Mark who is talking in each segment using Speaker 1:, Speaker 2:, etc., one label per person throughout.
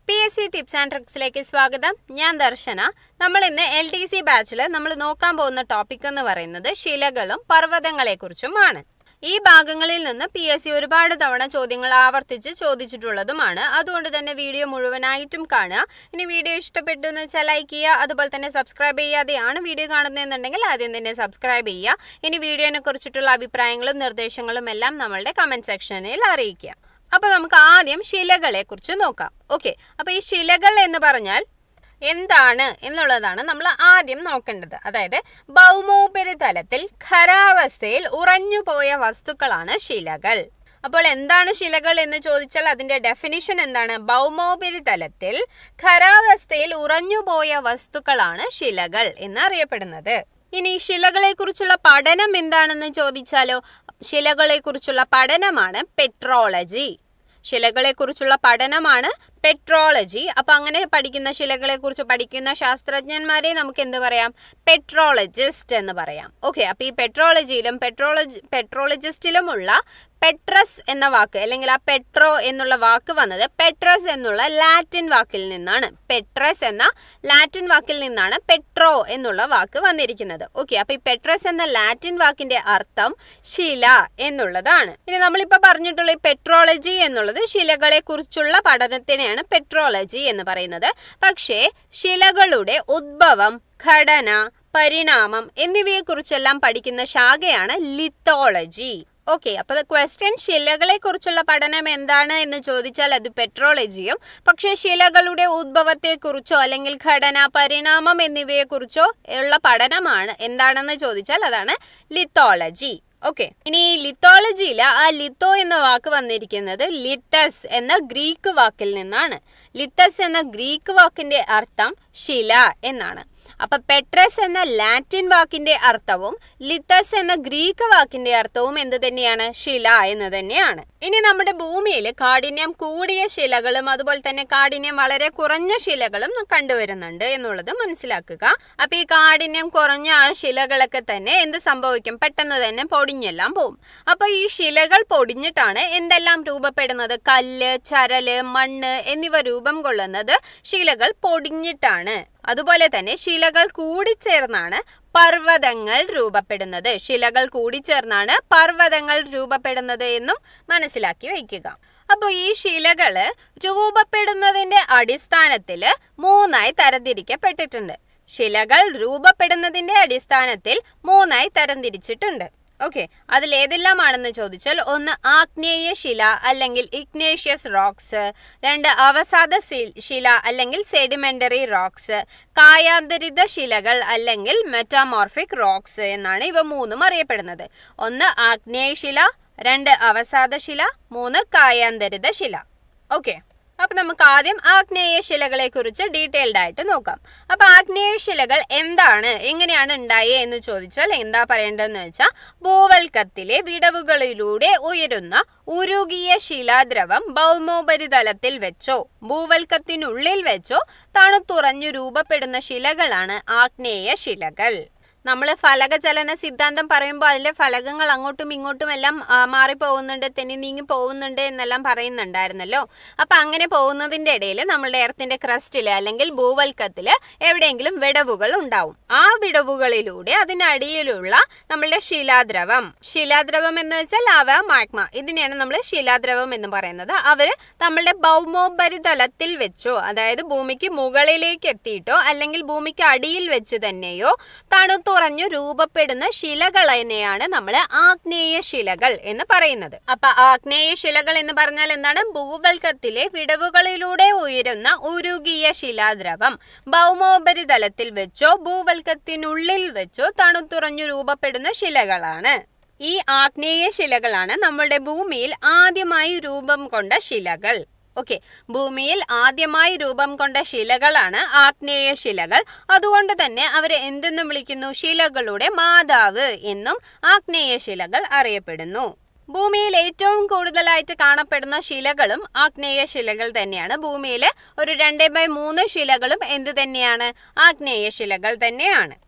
Speaker 1: P S C tips and ട്രിക്സിലേക്ക് സ്വാഗതം ഞാൻ ദർശന നമ്മൾ ഇന്ന് എൽ ടി സി ബാച്ചിൽ നമ്മൾ നോക്കാൻ പോകുന്ന ടോപ്പിക് എന്ന് പറയുന്നത് ശിലകളും പർവ്വതങ്ങളെ കുറിച്ചുമാണ് ഈ ഭാഗങ്ങളിൽ നിന്ന് പി എസ് സി ഒരുപാട് തവണ ചോദ്യങ്ങൾ ആവർത്തിച്ച് ചോദിച്ചിട്ടുള്ളതുമാണ് അതുകൊണ്ട് തന്നെ വീഡിയോ മുഴുവനായിട്ടും കാണുക ഇനി വീഡിയോ ഇഷ്ടപ്പെട്ടു എന്ന് വെച്ചാൽ ലൈക്ക് ചെയ്യുക അതുപോലെ തന്നെ സബ്സ്ക്രൈബ് ചെയ്യാതെയാണ് വീഡിയോ കാണുന്നതെന്നുണ്ടെങ്കിൽ ആദ്യം തന്നെ സബ്സ്ക്രൈബ് ചെയ്യുക ഇനി വീഡിയോനെ കുറിച്ചിട്ടുള്ള അഭിപ്രായങ്ങളും നിർദ്ദേശങ്ങളും എല്ലാം നമ്മളുടെ കമന്റ് സെക്ഷനിൽ അറിയിക്കുക അപ്പൊ നമുക്ക് ആദ്യം ശിലകളെ കുറിച്ച് നോക്കാം ഓക്കെ അപ്പൊ ഈ ശിലകൾ എന്ന് പറഞ്ഞാൽ എന്താണ് എന്നുള്ളതാണ് നമ്മൾ ആദ്യം നോക്കേണ്ടത് അതായത് ഭൗമോപരിതലത്തിൽ ഖരാവസ്ഥയിൽ ഉറഞ്ഞുപോയ വസ്തുക്കളാണ് ശിലകൾ അപ്പോൾ എന്താണ് ശിലകൾ എന്ന് ചോദിച്ചാൽ അതിന്റെ ഡെഫിനിഷൻ എന്താണ് ഭൗമോപരിതലത്തിൽ ഖരാവസ്ഥയിൽ ഉറഞ്ഞുപോയ വസ്തുക്കളാണ് ശിലകൾ എന്നറിയപ്പെടുന്നത് ഇനി ശിലകളെ കുറിച്ചുള്ള പഠനം എന്താണെന്ന് ചോദിച്ചാലോ ശിലകളെ കുറിച്ചുള്ള പഠനമാണ് പെട്രോളജി ശിലകളെ കുറിച്ചുള്ള പഠനമാണ് പെട്രോളജി അപ്പൊ അങ്ങനെ പഠിക്കുന്ന ശിലകളെ കുറിച്ച് പഠിക്കുന്ന ശാസ്ത്രജ്ഞന്മാരെ നമുക്ക് എന്ത് പറയാം പെട്രോളജിസ്റ്റ് എന്ന് പറയാം ഓക്കെ അപ്പൊ ഈ പെട്രോളജിയിലും പെട്രോളജി പെട്രോളജിസ്റ്റിലുമുള്ള പെട്രസ് എന്ന വാക്ക് അല്ലെങ്കിൽ ആ പെട്രോ എന്നുള്ള വാക്ക് വന്നത് പെട്രസ് എന്നുള്ള ലാറ്റിൻ വാക്കിൽ നിന്നാണ് പെട്രസ് എന്ന ലാറ്റിൻ വാക്കിൽ നിന്നാണ് പെട്രോ എന്നുള്ള വാക്ക് വന്നിരിക്കുന്നത് ഓക്കെ അപ്പൊ ഈ പെട്രസ് എന്ന ലാറ്റിൻ വാക്കിന്റെ അർത്ഥം ശില എന്നുള്ളതാണ് ഇനി നമ്മളിപ്പോ പറഞ്ഞിട്ടുള്ള ഈ പെട്രോളജി എന്നുള്ളത് ശിലകളെ കുറിച്ചുള്ള പഠനത്തിനെയാണ് പെട്രോളജി എന്ന് പറയുന്നത് പക്ഷേ ശിലകളുടെ ഉദ്ഭവം ഘടന പരിണാമം എന്നിവയെ കുറിച്ചെല്ലാം പഠിക്കുന്ന ശാഖയാണ് ലിത്തോളജി ഓക്കെ അപ്പൊ ക്വസ്റ്റ്യൻ ശിലകളെ കുറിച്ചുള്ള പഠനം എന്താണ് എന്ന് ചോദിച്ചാൽ അത് പെട്രോളജിയും പക്ഷേ ശിലകളുടെ ഉദ്ഭവത്തെ കുറിച്ചോ അല്ലെങ്കിൽ ഘടന പരിണാമം എന്നിവയെ കുറിച്ചോ ഉള്ള പഠനമാണ് എന്താണെന്ന് ചോദിച്ചാൽ അതാണ് ലിത്തോളജി ഓക്കെ ഇനി ലിത്തോളജിയിൽ ആ ലിത്തോ എന്ന വാക്ക് വന്നിരിക്കുന്നത് ലിത്തസ് എന്ന ഗ്രീക്ക് വാക്കിൽ നിന്നാണ് ലിത്തസ് എന്ന ഗ്രീക്ക് വാക്കിന്റെ അർത്ഥം ശില എന്നാണ് അപ്പൊ പെട്രസ് എന്ന ലാറ്റിൻ വാക്കിന്റെ അർത്ഥവും ലിത്തസ് എന്ന ഗ്രീക്ക് വാക്കിന്റെ അർത്ഥവും എന്ത് തന്നെയാണ് ശില എന്ന് തന്നെയാണ് ഇനി നമ്മുടെ ഭൂമിയിൽ കാഠിന്യം കൂടിയ ശിലകളും അതുപോലെ തന്നെ കാഠിന്യം വളരെ കുറഞ്ഞ ശിലകളും കണ്ടുവരുന്നുണ്ട് എന്നുള്ളത് മനസ്സിലാക്കുക അപ്പൊ ഈ കാഠിന്യം കുറഞ്ഞ ആ ശിലകളൊക്കെ തന്നെ എന്ത് സംഭവിക്കും പെട്ടെന്ന് തന്നെ പൊടിഞ്ഞെല്ലാം പോവും അപ്പൊ ഈ ശിലകൾ പൊടിഞ്ഞിട്ടാണ് എന്തെല്ലാം രൂപപ്പെടുന്നത് കല്ല് ചരല് മണ്ണ് എന്നിവ രൂപം കൊള്ളുന്നത് ശിലകൾ പൊടിഞ്ഞിട്ടാണ് അതുപോലെ തന്നെ ശിലകൾ കൂടിച്ചേർന്നാണ് പർവ്വതങ്ങൾ രൂപപ്പെടുന്നത് ശിലകൾ കൂടിച്ചേർന്നാണ് പർവ്വതങ്ങൾ രൂപപ്പെടുന്നത് എന്നും മനസ്സിലാക്കി വയ്ക്കുക അപ്പോൾ ഈ ശിലകള് രൂപപ്പെടുന്നതിന്റെ അടിസ്ഥാനത്തില് മൂന്നായി തരംതിരിക്കപ്പെട്ടിട്ടുണ്ട് ശിലകൾ രൂപപ്പെടുന്നതിന്റെ അടിസ്ഥാനത്തിൽ മൂന്നായി തരംതിരിച്ചിട്ടുണ്ട് ഓക്കെ അതിൽ ഏതെല്ലാമാണെന്ന് ചോദിച്ചാൽ ഒന്ന് ആഗ്നേയ ശില അല്ലെങ്കിൽ ഇഗ്നേഷ്യസ് റോക്സ് രണ്ട് അവസാദ ശില അല്ലെങ്കിൽ സെഡിമെന്ററി റോക്സ് കായാന്തരിത ശിലകൾ അല്ലെങ്കിൽ മെറ്റാമോർഫിക് റോക്സ് എന്നാണ് ഇവ മൂന്നും അറിയപ്പെടുന്നത് ഒന്ന് ആഗ്നേയ ശില രണ്ട് അവസാദ ശില മൂന്ന് കായാന്തരിത ശില ഓക്കെ അപ്പൊ നമുക്ക് ആദ്യം ആഗ്നേയ ശിലകളെ കുറിച്ച് ഡീറ്റെയിൽഡ് ആയിട്ട് നോക്കാം അപ്പൊ ആഗ്നേയ ശിലകൾ എന്താണ് എങ്ങനെയാണ് ഉണ്ടായേ എന്ന് ചോദിച്ചാൽ എന്താ പറയേണ്ടതെന്ന് വെച്ചാൽ ഭൂവൽക്കത്തിലെ വിടവുകളിലൂടെ ഉയരുന്ന ഉരുകിയ ശിലാദ്രവം ഭൗമോപരിതലത്തിൽ വെച്ചോ ഭൂവൽക്കത്തിനുള്ളിൽ വെച്ചോ തണുത്തുറഞ്ഞു രൂപപ്പെടുന്ന ശിലകളാണ് ആഗ്നേയ ശിലകൾ നമ്മൾ ഫലകചലന സിദ്ധാന്തം പറയുമ്പോൾ അതിലെ ഫലകങ്ങൾ അങ്ങോട്ടും ഇങ്ങോട്ടും എല്ലാം മാറിപ്പോകുന്നുണ്ട് തെന്നി നീങ്ങി പോകുന്നുണ്ട് എന്നെല്ലാം പറയുന്നുണ്ടായിരുന്നല്ലോ അപ്പൊ അങ്ങനെ പോകുന്നതിന്റെ ഇടയിൽ നമ്മളുടെ എർത്തിന്റെ ക്രസ്റ്റില് അല്ലെങ്കിൽ ഭൂവൽക്കത്തില് എവിടെയെങ്കിലും വിടവുകൾ ഉണ്ടാവും ആ വിടവുകളിലൂടെ അതിനടിയിലുള്ള നമ്മളുടെ ശിലാദ്രവം ശിലാദ്രവം എന്ന് വെച്ചാൽ ലാവ മാഗ്മ ഇതിനെയാണ് നമ്മൾ ശിലാദ്രവം എന്ന് പറയുന്നത് അവര് നമ്മളുടെ ഭൗമോപരിതലത്തിൽ വെച്ചോ അതായത് ഭൂമിക്ക് മുകളിലേക്ക് എത്തിയിട്ടോ അല്ലെങ്കിൽ ഭൂമിക്ക് അടിയിൽ വെച്ച് തന്നെയോ തണുത്തുറഞ്ഞു രൂപപ്പെടുന്ന ശിലകൾ തന്നെയാണ് നമ്മൾ ആഗ്നേയ ശിലകൾ എന്ന് പറയുന്നത് അപ്പൊ ആഗ്നേയ ശിലകൾ എന്ന് പറഞ്ഞാൽ എന്താണ് ഭൂവൽക്കത്തിലെ വിടവുകളിലൂടെ ഉയരുന്ന ഉരുകിയ ശിലാദ്രവം ഭൗമോപരിതലത്തിൽ വെച്ചോ ഭൂവൽക്കത്തിനുള്ളിൽ വെച്ചോ തണുത്തുറഞ്ഞു രൂപപ്പെടുന്ന ശിലകളാണ് ഈ ആഗ്നേയ ശിലകളാണ് നമ്മളുടെ ഭൂമിയിൽ ആദ്യമായി രൂപം കൊണ്ട ശിലകൾ ഓക്കെ ഭൂമിയിൽ ആദ്യമായി രൂപം കൊണ്ട ശിലകളാണ് ആഗ്നേയ ശിലകൾ അതുകൊണ്ട് തന്നെ അവരെ എന്തെന്ന് വിളിക്കുന്നു ശിലകളുടെ മാതാവ് എന്നും ആഗ്നേയ ശിലകൾ അറിയപ്പെടുന്നു ഭൂമിയിൽ ഏറ്റവും കൂടുതലായിട്ട് കാണപ്പെടുന്ന ശിലകളും ആഗ്നേയ ശിലകൾ തന്നെയാണ് ഭൂമിയിൽ ഒരു രണ്ട് ബൈ മൂന്ന് ശിലകളും എന്ത് തന്നെയാണ് ആഗ്നേയ ശിലകൾ തന്നെയാണ്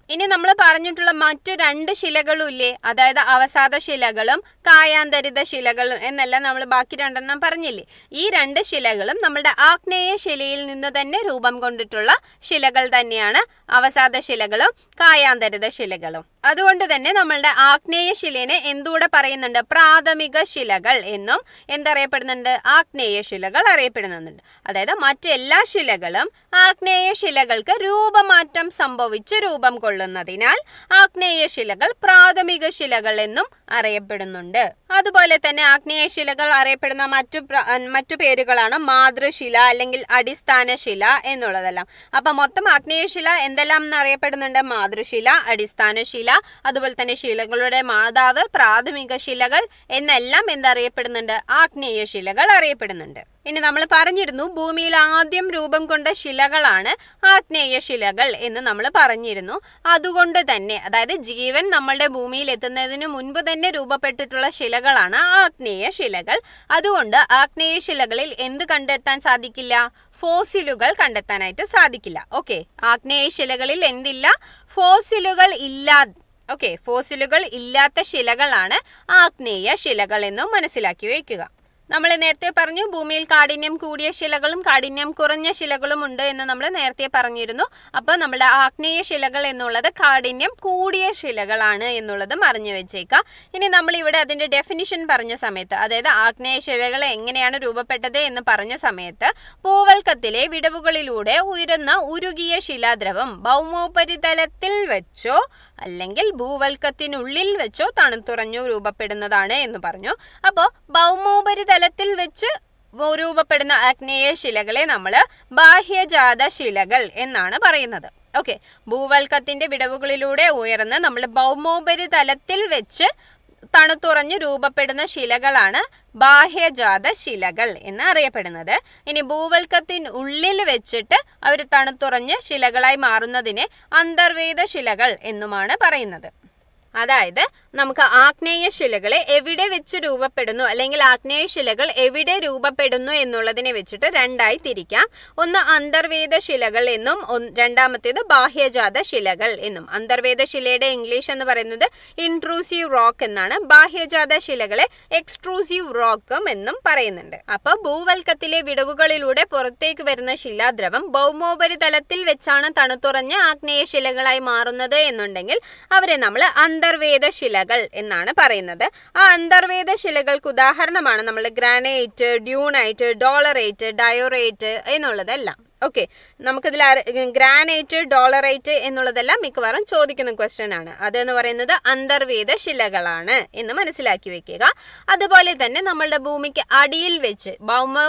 Speaker 1: ഇനി നമ്മൾ പറഞ്ഞിട്ടുള്ള മറ്റു രണ്ട് ശിലകളും ഇല്ലേ അതായത് അവസാദ ശിലകളും കായാന്തരിത ശിലകളും എന്നെല്ലാം നമ്മൾ ബാക്കി രണ്ടെണ്ണം പറഞ്ഞില്ലേ ഈ രണ്ട് ശിലകളും നമ്മുടെ ആഗ്നേയ ശിലയിൽ നിന്ന് തന്നെ രൂപം കൊണ്ടിട്ടുള്ള ശിലകൾ തന്നെയാണ് അവസാദ ശിലകളും കായാന്തരിത ശിലകളും അതുകൊണ്ട് തന്നെ നമ്മളുടെ ആഗ്നേയ ശിലേനെ എന്തുകൂടെ പറയുന്നുണ്ട് പ്രാഥമിക ശിലകൾ എന്നും എന്തറിയപ്പെടുന്നുണ്ട് ആഗ്നേയ ശിലകൾ അറിയപ്പെടുന്നുണ്ട് അതായത് മറ്റെല്ലാ ശിലകളും ആഗ്നേയ ശിലകൾക്ക് രൂപമാറ്റം സംഭവിച്ച് രൂപം കൊള്ളുന്നതിനാൽ ആഗ്നേയ ശിലകൾ പ്രാഥമിക ശിലകൾ എന്നും അറിയപ്പെടുന്നുണ്ട് അതുപോലെ തന്നെ ആഗ്നേയ ശിലകൾ അറിയപ്പെടുന്ന മറ്റു പ്ര- മറ്റു പേരുകളാണ് മാതൃശില അല്ലെങ്കിൽ അടിസ്ഥാന ശില എന്നുള്ളതെല്ലാം അപ്പൊ മൊത്തം ആഗ്നേയ ശില എന്തെല്ലാം എന്ന് അറിയപ്പെടുന്നുണ്ട് മാതൃശില അടിസ്ഥാന ശില അതുപോലെ തന്നെ ശിലകളുടെ മാതാവ് പ്രാഥമിക ശിലകൾ എന്നെല്ലാം എന്തറിയപ്പെടുന്നുണ്ട് ആഗ്നേയ ശിലകൾ അറിയപ്പെടുന്നുണ്ട് ഇനി നമ്മൾ പറഞ്ഞിരുന്നു ഭൂമിയിൽ ആദ്യം രൂപം കൊണ്ട ശിലകളാണ് ആഗ്നേയ ശിലകൾ എന്ന് നമ്മൾ പറഞ്ഞിരുന്നു അതുകൊണ്ട് തന്നെ അതായത് ജീവൻ നമ്മളുടെ ഭൂമിയിൽ എത്തുന്നതിന് മുൻപ് തന്നെ രൂപപ്പെട്ടിട്ടുള്ള ശിലകളാണ് ആഗ്നേയ ശിലകൾ അതുകൊണ്ട് ആഗ്നേയ ശിലകളിൽ എന്ത് കണ്ടെത്താൻ സാധിക്കില്ല ഫോസിലുകൾ കണ്ടെത്താനായിട്ട് സാധിക്കില്ല ഓക്കെ ആഗ്നേയ ശിലകളിൽ എന്തില്ല ഫോസിലുകൾ ഇല്ലാ ഓക്കെ ഫോസിലുകൾ ഇല്ലാത്ത ശിലകളാണ് ആഗ്നേയ ശിലകൾ എന്നും മനസ്സിലാക്കി വയ്ക്കുക നമ്മൾ നേരത്തെ പറഞ്ഞു ഭൂമിയിൽ കാഠിന്യം കൂടിയ ശിലകളും കാഠിന്യം കുറഞ്ഞ ശിലകളും ഉണ്ട് എന്ന് നമ്മൾ നേരത്തെ പറഞ്ഞിരുന്നു അപ്പോൾ നമ്മുടെ ആഗ്നേയ ശിലകൾ എന്നുള്ളത് കാഠിന്യം കൂടിയ ശിലകളാണ് എന്നുള്ളതും അറിഞ്ഞു വെച്ചേക്കാം ഇനി നമ്മൾ ഇവിടെ അതിന്റെ ഡെഫിനിഷൻ പറഞ്ഞ സമയത്ത് അതായത് ആഗ്നേയ ശിലകൾ എങ്ങനെയാണ് രൂപപ്പെട്ടത് എന്ന് പറഞ്ഞ സമയത്ത് ഭൂവൽക്കത്തിലെ വിടവുകളിലൂടെ ഉയരുന്ന ഉരുകിയ ശിലാദ്രവം ഭൗമോപരിതലത്തിൽ വെച്ചോ അല്ലെങ്കിൽ ഭൂവൽക്കത്തിനുള്ളിൽ വെച്ചോ തണുത്തുറഞ്ഞു രൂപപ്പെടുന്നതാണ് എന്ന് പറഞ്ഞു അപ്പോൾ ഭൗമോപരിതലത്തിൽ വെച്ച് രൂപപ്പെടുന്ന ആഗ്നേയ ശിലകളെ നമ്മൾ ബാഹ്യജാത ശിലകൾ എന്നാണ് പറയുന്നത് ഓക്കെ ഭൂവൽക്കത്തിന്റെ വിടവുകളിലൂടെ ഉയർന്ന് നമ്മൾ ഭൗമോപരിതലത്തിൽ വെച്ച് തണുത്തുറഞ്ഞ് രൂപപ്പെടുന്ന ശിലകളാണ് ബാഹ്യജാത ശിലകൾ എന്ന് അറിയപ്പെടുന്നത് ഇനി ഭൂവൽക്കത്തിന് ഉള്ളിൽ വെച്ചിട്ട് അവർ തണുത്തുറഞ്ഞ് ശിലകളായി മാറുന്നതിനെ അന്തർവേദ ശിലകൾ എന്നുമാണ് പറയുന്നത് അതായത് നമുക്ക് ആഗ്നേയ ശിലകളെ എവിടെ വെച്ച് രൂപപ്പെടുന്നു അല്ലെങ്കിൽ ആഗ്നേയ ശിലകൾ എവിടെ രൂപപ്പെടുന്നു എന്നുള്ളതിനെ വെച്ചിട്ട് രണ്ടായി തിരിക്കാം ഒന്ന് അന്തർവേദ ശിലകൾ എന്നും ഒന്ന് രണ്ടാമത്തേത് ബാഹ്യജാത ശിലകൾ എന്നും അന്തർവേദ ശിലയുടെ ഇംഗ്ലീഷ് എന്ന് പറയുന്നത് ഇൻട്രൂസീവ് റോക്ക് എന്നാണ് ബാഹ്യജാത ശിലകളെ എക്സ്ട്രൂസീവ് റോക്കും എന്നും പറയുന്നുണ്ട് അപ്പൊ ഭൂവൽക്കത്തിലെ വിടവുകളിലൂടെ പുറത്തേക്ക് വരുന്ന ശിലാദ്രവം ഭൗമോപരിതലത്തിൽ വെച്ചാണ് തണുത്തുറഞ്ഞ ആഗ്നേയ ശിലകളായി മാറുന്നത് എന്നുണ്ടെങ്കിൽ അവരെ നമ്മൾ അന്തർവേദ ശിലകൾ എന്നാണ് പറയുന്നത് ആ അന്തർവേദ ശിലകൾക്ക് ഉദാഹരണമാണ് നമ്മൾ ഗ്രാനൈറ്റ് ഡ്യൂണൈറ്റ് ഡോളറേറ്റ് ഡയോറേറ്റ് എന്നുള്ളതെല്ലാം ഓക്കെ നമുക്കിതിൽ ഗ്രാനൈറ്റ് ഡോളറൈറ്റ് എന്നുള്ളതെല്ലാം മിക്കവാറും ചോദിക്കുന്ന ക്വസ്റ്റ്യൻ ആണ് അതെന്ന് പറയുന്നത് അന്തർവേദ ശിലകളാണ് എന്ന് മനസ്സിലാക്കി വെക്കുക അതുപോലെ തന്നെ നമ്മളുടെ ഭൂമിക്ക് അടിയിൽ വെച്ച് ഭൗമ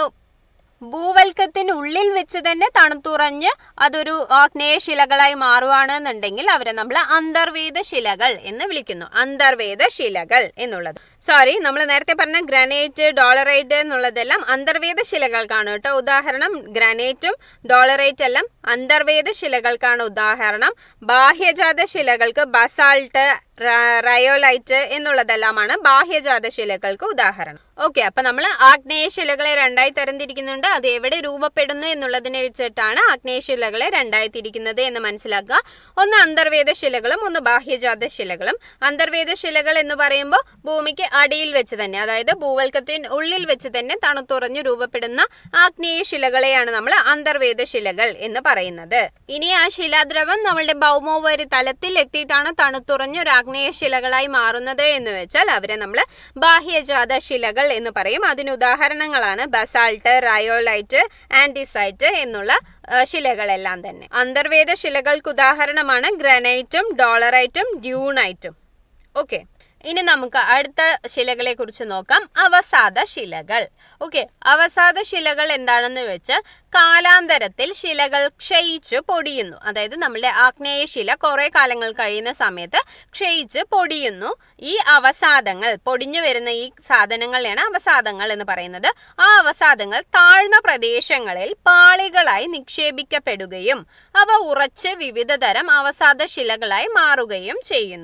Speaker 1: ഭൂവൽക്കത്തിനുള്ളിൽ വെച്ച് തന്നെ തണുത്തുറഞ്ഞ് അതൊരു ആഗ്നേയ ശിലകളായി മാറുകയാണെന്നുണ്ടെങ്കിൽ അവരെ നമ്മൾ അന്തർവേദ ശിലകൾ എന്ന് വിളിക്കുന്നു അന്തർവേദ ശിലകൾ എന്നുള്ളത് സോറി നമ്മൾ നേരത്തെ പറഞ്ഞ ഗ്രാനൈറ്റ് ഡോളറൈറ്റ് എന്നുള്ളതെല്ലാം അന്തർവേദ ശിലകൾക്കാണ് കേട്ടോ ഉദാഹരണം ഗ്രാനൈറ്റും ഡോളറൈറ്റ് എല്ലാം അന്തർവേദ ശിലകൾക്കാണ് ഉദാഹരണം ബാഹ്യജാത ശിലകൾക്ക് ബസാൾട്ട് റയോലൈറ്റ് എന്നുള്ളതെല്ലാമാണ് ബാഹ്യജാത ശിലകൾക്ക് ഉദാഹരണം ഓക്കെ അപ്പൊ നമ്മൾ ആഗ്നേയ ശിലകളെ രണ്ടായി തരംതിരിക്കുന്നുണ്ട് അത് എവിടെ രൂപപ്പെടുന്നു എന്നുള്ളതിനെ വെച്ചിട്ടാണ് ആഗ്നേയ ശിലകളെ രണ്ടായി തിരിക്കുന്നത് എന്ന് മനസ്സിലാക്കുക ഒന്ന് അന്തർവേദ ശിലകളും ഒന്ന് ബാഹ്യജാത ശിലകളും അന്തർവേദ ശിലകൾ എന്ന് പറയുമ്പോൾ ഭൂമിക്ക് അടിയിൽ വെച്ച് തന്നെ അതായത് ഭൂവൽക്കത്തിന് ഉള്ളിൽ വെച്ച് തന്നെ തണുത്തുറഞ്ഞു രൂപപ്പെടുന്ന ആഗ്നേയ ശിലകളെയാണ് നമ്മൾ അന്തർവേദ ശിലകൾ എന്ന് പറയുന്നത് ഇനി ആ ശിലാദ്രവം നമ്മളുടെ ഭൗമോപരി തലത്തിൽ എത്തിയിട്ടാണ് തണുത്തുറഞ്ഞ ഒരു ആഗ്നേയ ശിലകളായി മാറുന്നത് എന്ന് വെച്ചാൽ അവരെ നമ്മൾ ബാഹ്യജാത ശിലകൾ എന്ന് പറയും അതിന് ഉദാഹരണങ്ങളാണ് ബസാൾട്ട് റയോലൈറ്റ് ആന്റിസൈറ്റ് എന്നുള്ള ആ, ശിലകളെല്ലാം തന്നെ അന്തർവേദ ശിലകൾക്ക് ഉദാഹരണമാണ് ഗ്രാനൈറ്റും ഡോളറൈറ്റും ഡ്യൂണൈറ്റും ഓക്കെ ഇനി നമുക്ക് അടുത്ത ശിലകളെ കുറിച്ച് നോക്കാം അവസാദ ശിലകൾ ഓക്കെ അവസാദ ശിലകൾ എന്താണെന്ന് വെച്ചാൽ കാലാന്തരത്തിൽ ശിലകൾ ക്ഷയിച്ച് പൊടിയുന്നു അതായത് നമ്മുടെ ആഗ്നേയ ശില കുറെ കാലങ്ങൾ കഴിയുന്ന സമയത്ത് ക്ഷയിച്ച് പൊടിയുന്നു ഈ അവസാദങ്ങൾ പൊടിഞ്ഞു വരുന്ന ഈ സാധനങ്ങളെയാണ് അവസാദങ്ങൾ എന്ന് പറയുന്നത് ആ അവസാദങ്ങൾ താഴ്ന്ന പ്രദേശങ്ങളിൽ പാളികളായി നിക്ഷേപിക്കപ്പെടുകയും അവ ഉറച്ച് വിവിധ തരം അവസാദ ശിലകളായി മാറുകയും ചെയ്യുന്നു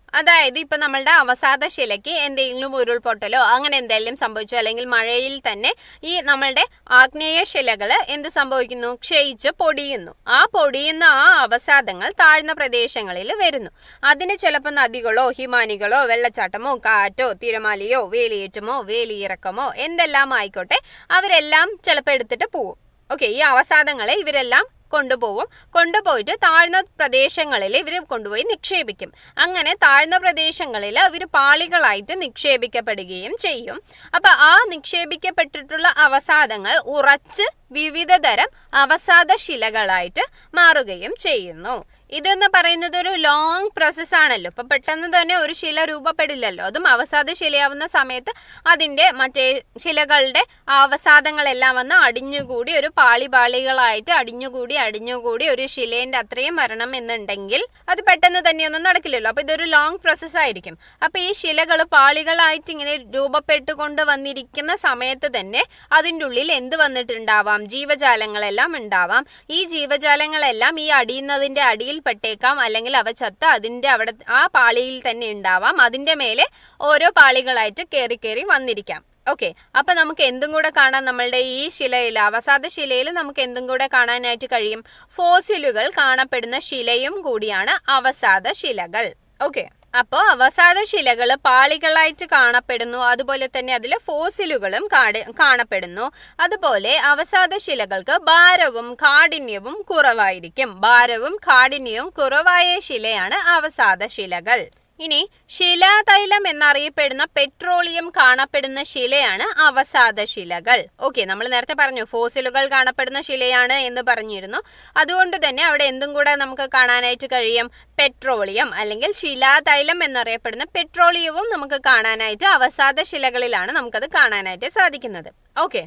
Speaker 1: അതായത് ഇപ്പൊ നമ്മളുടെ അവസാദ ശിലയ്ക്ക് എന്തെങ്കിലും ഉരുൾപൊട്ടലോ അങ്ങനെ എന്തെങ്കിലും സംഭവിച്ചു അല്ലെങ്കിൽ മഴയിൽ തന്നെ ഈ നമ്മളുടെ ആഗ്നേയ ശിലകൾ എന്ത് സംഭവിക്കുന്നു ക്ഷയിച്ച് പൊടിയുന്നു ആ പൊടിയുന്ന ആ അവസാദങ്ങൾ താഴ്ന്ന പ്രദേശങ്ങളിൽ വരുന്നു അതിന് ചിലപ്പോൾ നദികളോ ഹിമാനികളോ വെള്ളച്ചാട്ടമോ കാറ്റോ തിരമാലയോ വേലിയേറ്റമോ വേലിയിറക്കമോ എന്തെല്ലാം ആയിക്കോട്ടെ അവരെല്ലാം ചിലപ്പോൾ എടുത്തിട്ട് പോവും ഓക്കെ ഈ അവസാദങ്ങളെ ഇവരെല്ലാം കൊണ്ടുപോകും കൊണ്ടുപോയിട്ട് താഴ്ന്ന പ്രദേശങ്ങളിൽ ഇവർ കൊണ്ടുപോയി നിക്ഷേപിക്കും അങ്ങനെ താഴ്ന്ന പ്രദേശങ്ങളിൽ ഇവർ പാളികളായിട്ട് നിക്ഷേപിക്കപ്പെടുകയും ചെയ്യും അപ്പൊ ആ നിക്ഷേപിക്കപ്പെട്ടിട്ടുള്ള അവസാദങ്ങൾ ഉറച്ച് വിവിധ തരം അവസാദ ശിലകളായിട്ട് മാറുകയും ചെയ്യുന്നു ഇതെന്ന് പറയുന്നത് ഒരു ലോങ് പ്രോസസ് ആണല്ലോ ഇപ്പൊ പെട്ടെന്ന് തന്നെ ഒരു ശില രൂപപ്പെടില്ലല്ലോ അതും അവസാദ ശിലയാവുന്ന സമയത്ത് അതിന്റെ മറ്റേ ശിലകളുടെ അവസാദങ്ങളെല്ലാം വന്ന് അടിഞ്ഞുകൂടി ഒരു പാളി പാളികളായിട്ട് അടിഞ്ഞുകൂടി അടിഞ്ഞുകൂടി ഒരു ശിലേന്റെ അത്രയും വരണം എന്നുണ്ടെങ്കിൽ അത് പെട്ടെന്ന് തന്നെയൊന്നും നടക്കില്ലല്ലോ അപ്പൊ ഇതൊരു ലോങ് പ്രോസസ് ആയിരിക്കും അപ്പൊ ഈ ശിലകൾ പാളികളായിട്ട് ഇങ്ങനെ രൂപപ്പെട്ടുകൊണ്ട് വന്നിരിക്കുന്ന സമയത്ത് തന്നെ അതിൻ്റെ ഉള്ളിൽ എന്ത് വന്നിട്ടുണ്ടാവാം ജീവജാലങ്ങളെല്ലാം ഉണ്ടാവാം ഈ ജീവജാലങ്ങളെല്ലാം ഈ അടിയുന്നതിന്റെ അടിയിൽ പെട്ടേക്കാം അല്ലെങ്കിൽ അവ ചത്ത് അതിന്റെ അവിടെ ആ പാളിയിൽ തന്നെ ഉണ്ടാവാം അതിന്റെ മേലെ ഓരോ പാളികളായിട്ട് കയറി കയറി വന്നിരിക്കാം ഓക്കെ അപ്പൊ നമുക്ക് എന്തും കൂടെ കാണാൻ നമ്മളുടെ ഈ ശിലയിൽ അവസാദ ശിലയിൽ നമുക്ക് എന്തും കൂടെ കാണാനായിട്ട് കഴിയും ഫോസിലുകൾ കാണപ്പെടുന്ന ശിലയും കൂടിയാണ് അവസാദ ശിലകൾ ഓക്കെ അപ്പോൾ അവസാദ ശിലകൾ പാളികളായിട്ട് കാണപ്പെടുന്നു അതുപോലെ തന്നെ അതിൽ ഫോസിലുകളും കാട് കാണപ്പെടുന്നു അതുപോലെ അവസാദ ശിലകൾക്ക് ഭാരവും കാഠിന്യവും കുറവായിരിക്കും ഭാരവും കാഠിന്യവും കുറവായ ശിലയാണ് അവസാദ ശിലകൾ ഇനി ശിലാതൈലം എന്നറിയപ്പെടുന്ന പെട്രോളിയം കാണപ്പെടുന്ന ശിലയാണ് അവസാദ ശിലകൾ ഓക്കെ നമ്മൾ നേരത്തെ പറഞ്ഞു ഫോസിലുകൾ കാണപ്പെടുന്ന ശിലയാണ് എന്ന് പറഞ്ഞിരുന്നു അതുകൊണ്ട് തന്നെ അവിടെ എന്തും കൂടെ നമുക്ക് കാണാനായിട്ട് കഴിയും പെട്രോളിയം അല്ലെങ്കിൽ ശിലാതൈലം എന്നറിയപ്പെടുന്ന പെട്രോളിയവും നമുക്ക് കാണാനായിട്ട് അവസാദ ശിലകളിലാണ് നമുക്കത് കാണാനായിട്ട് സാധിക്കുന്നത് ഓക്കെ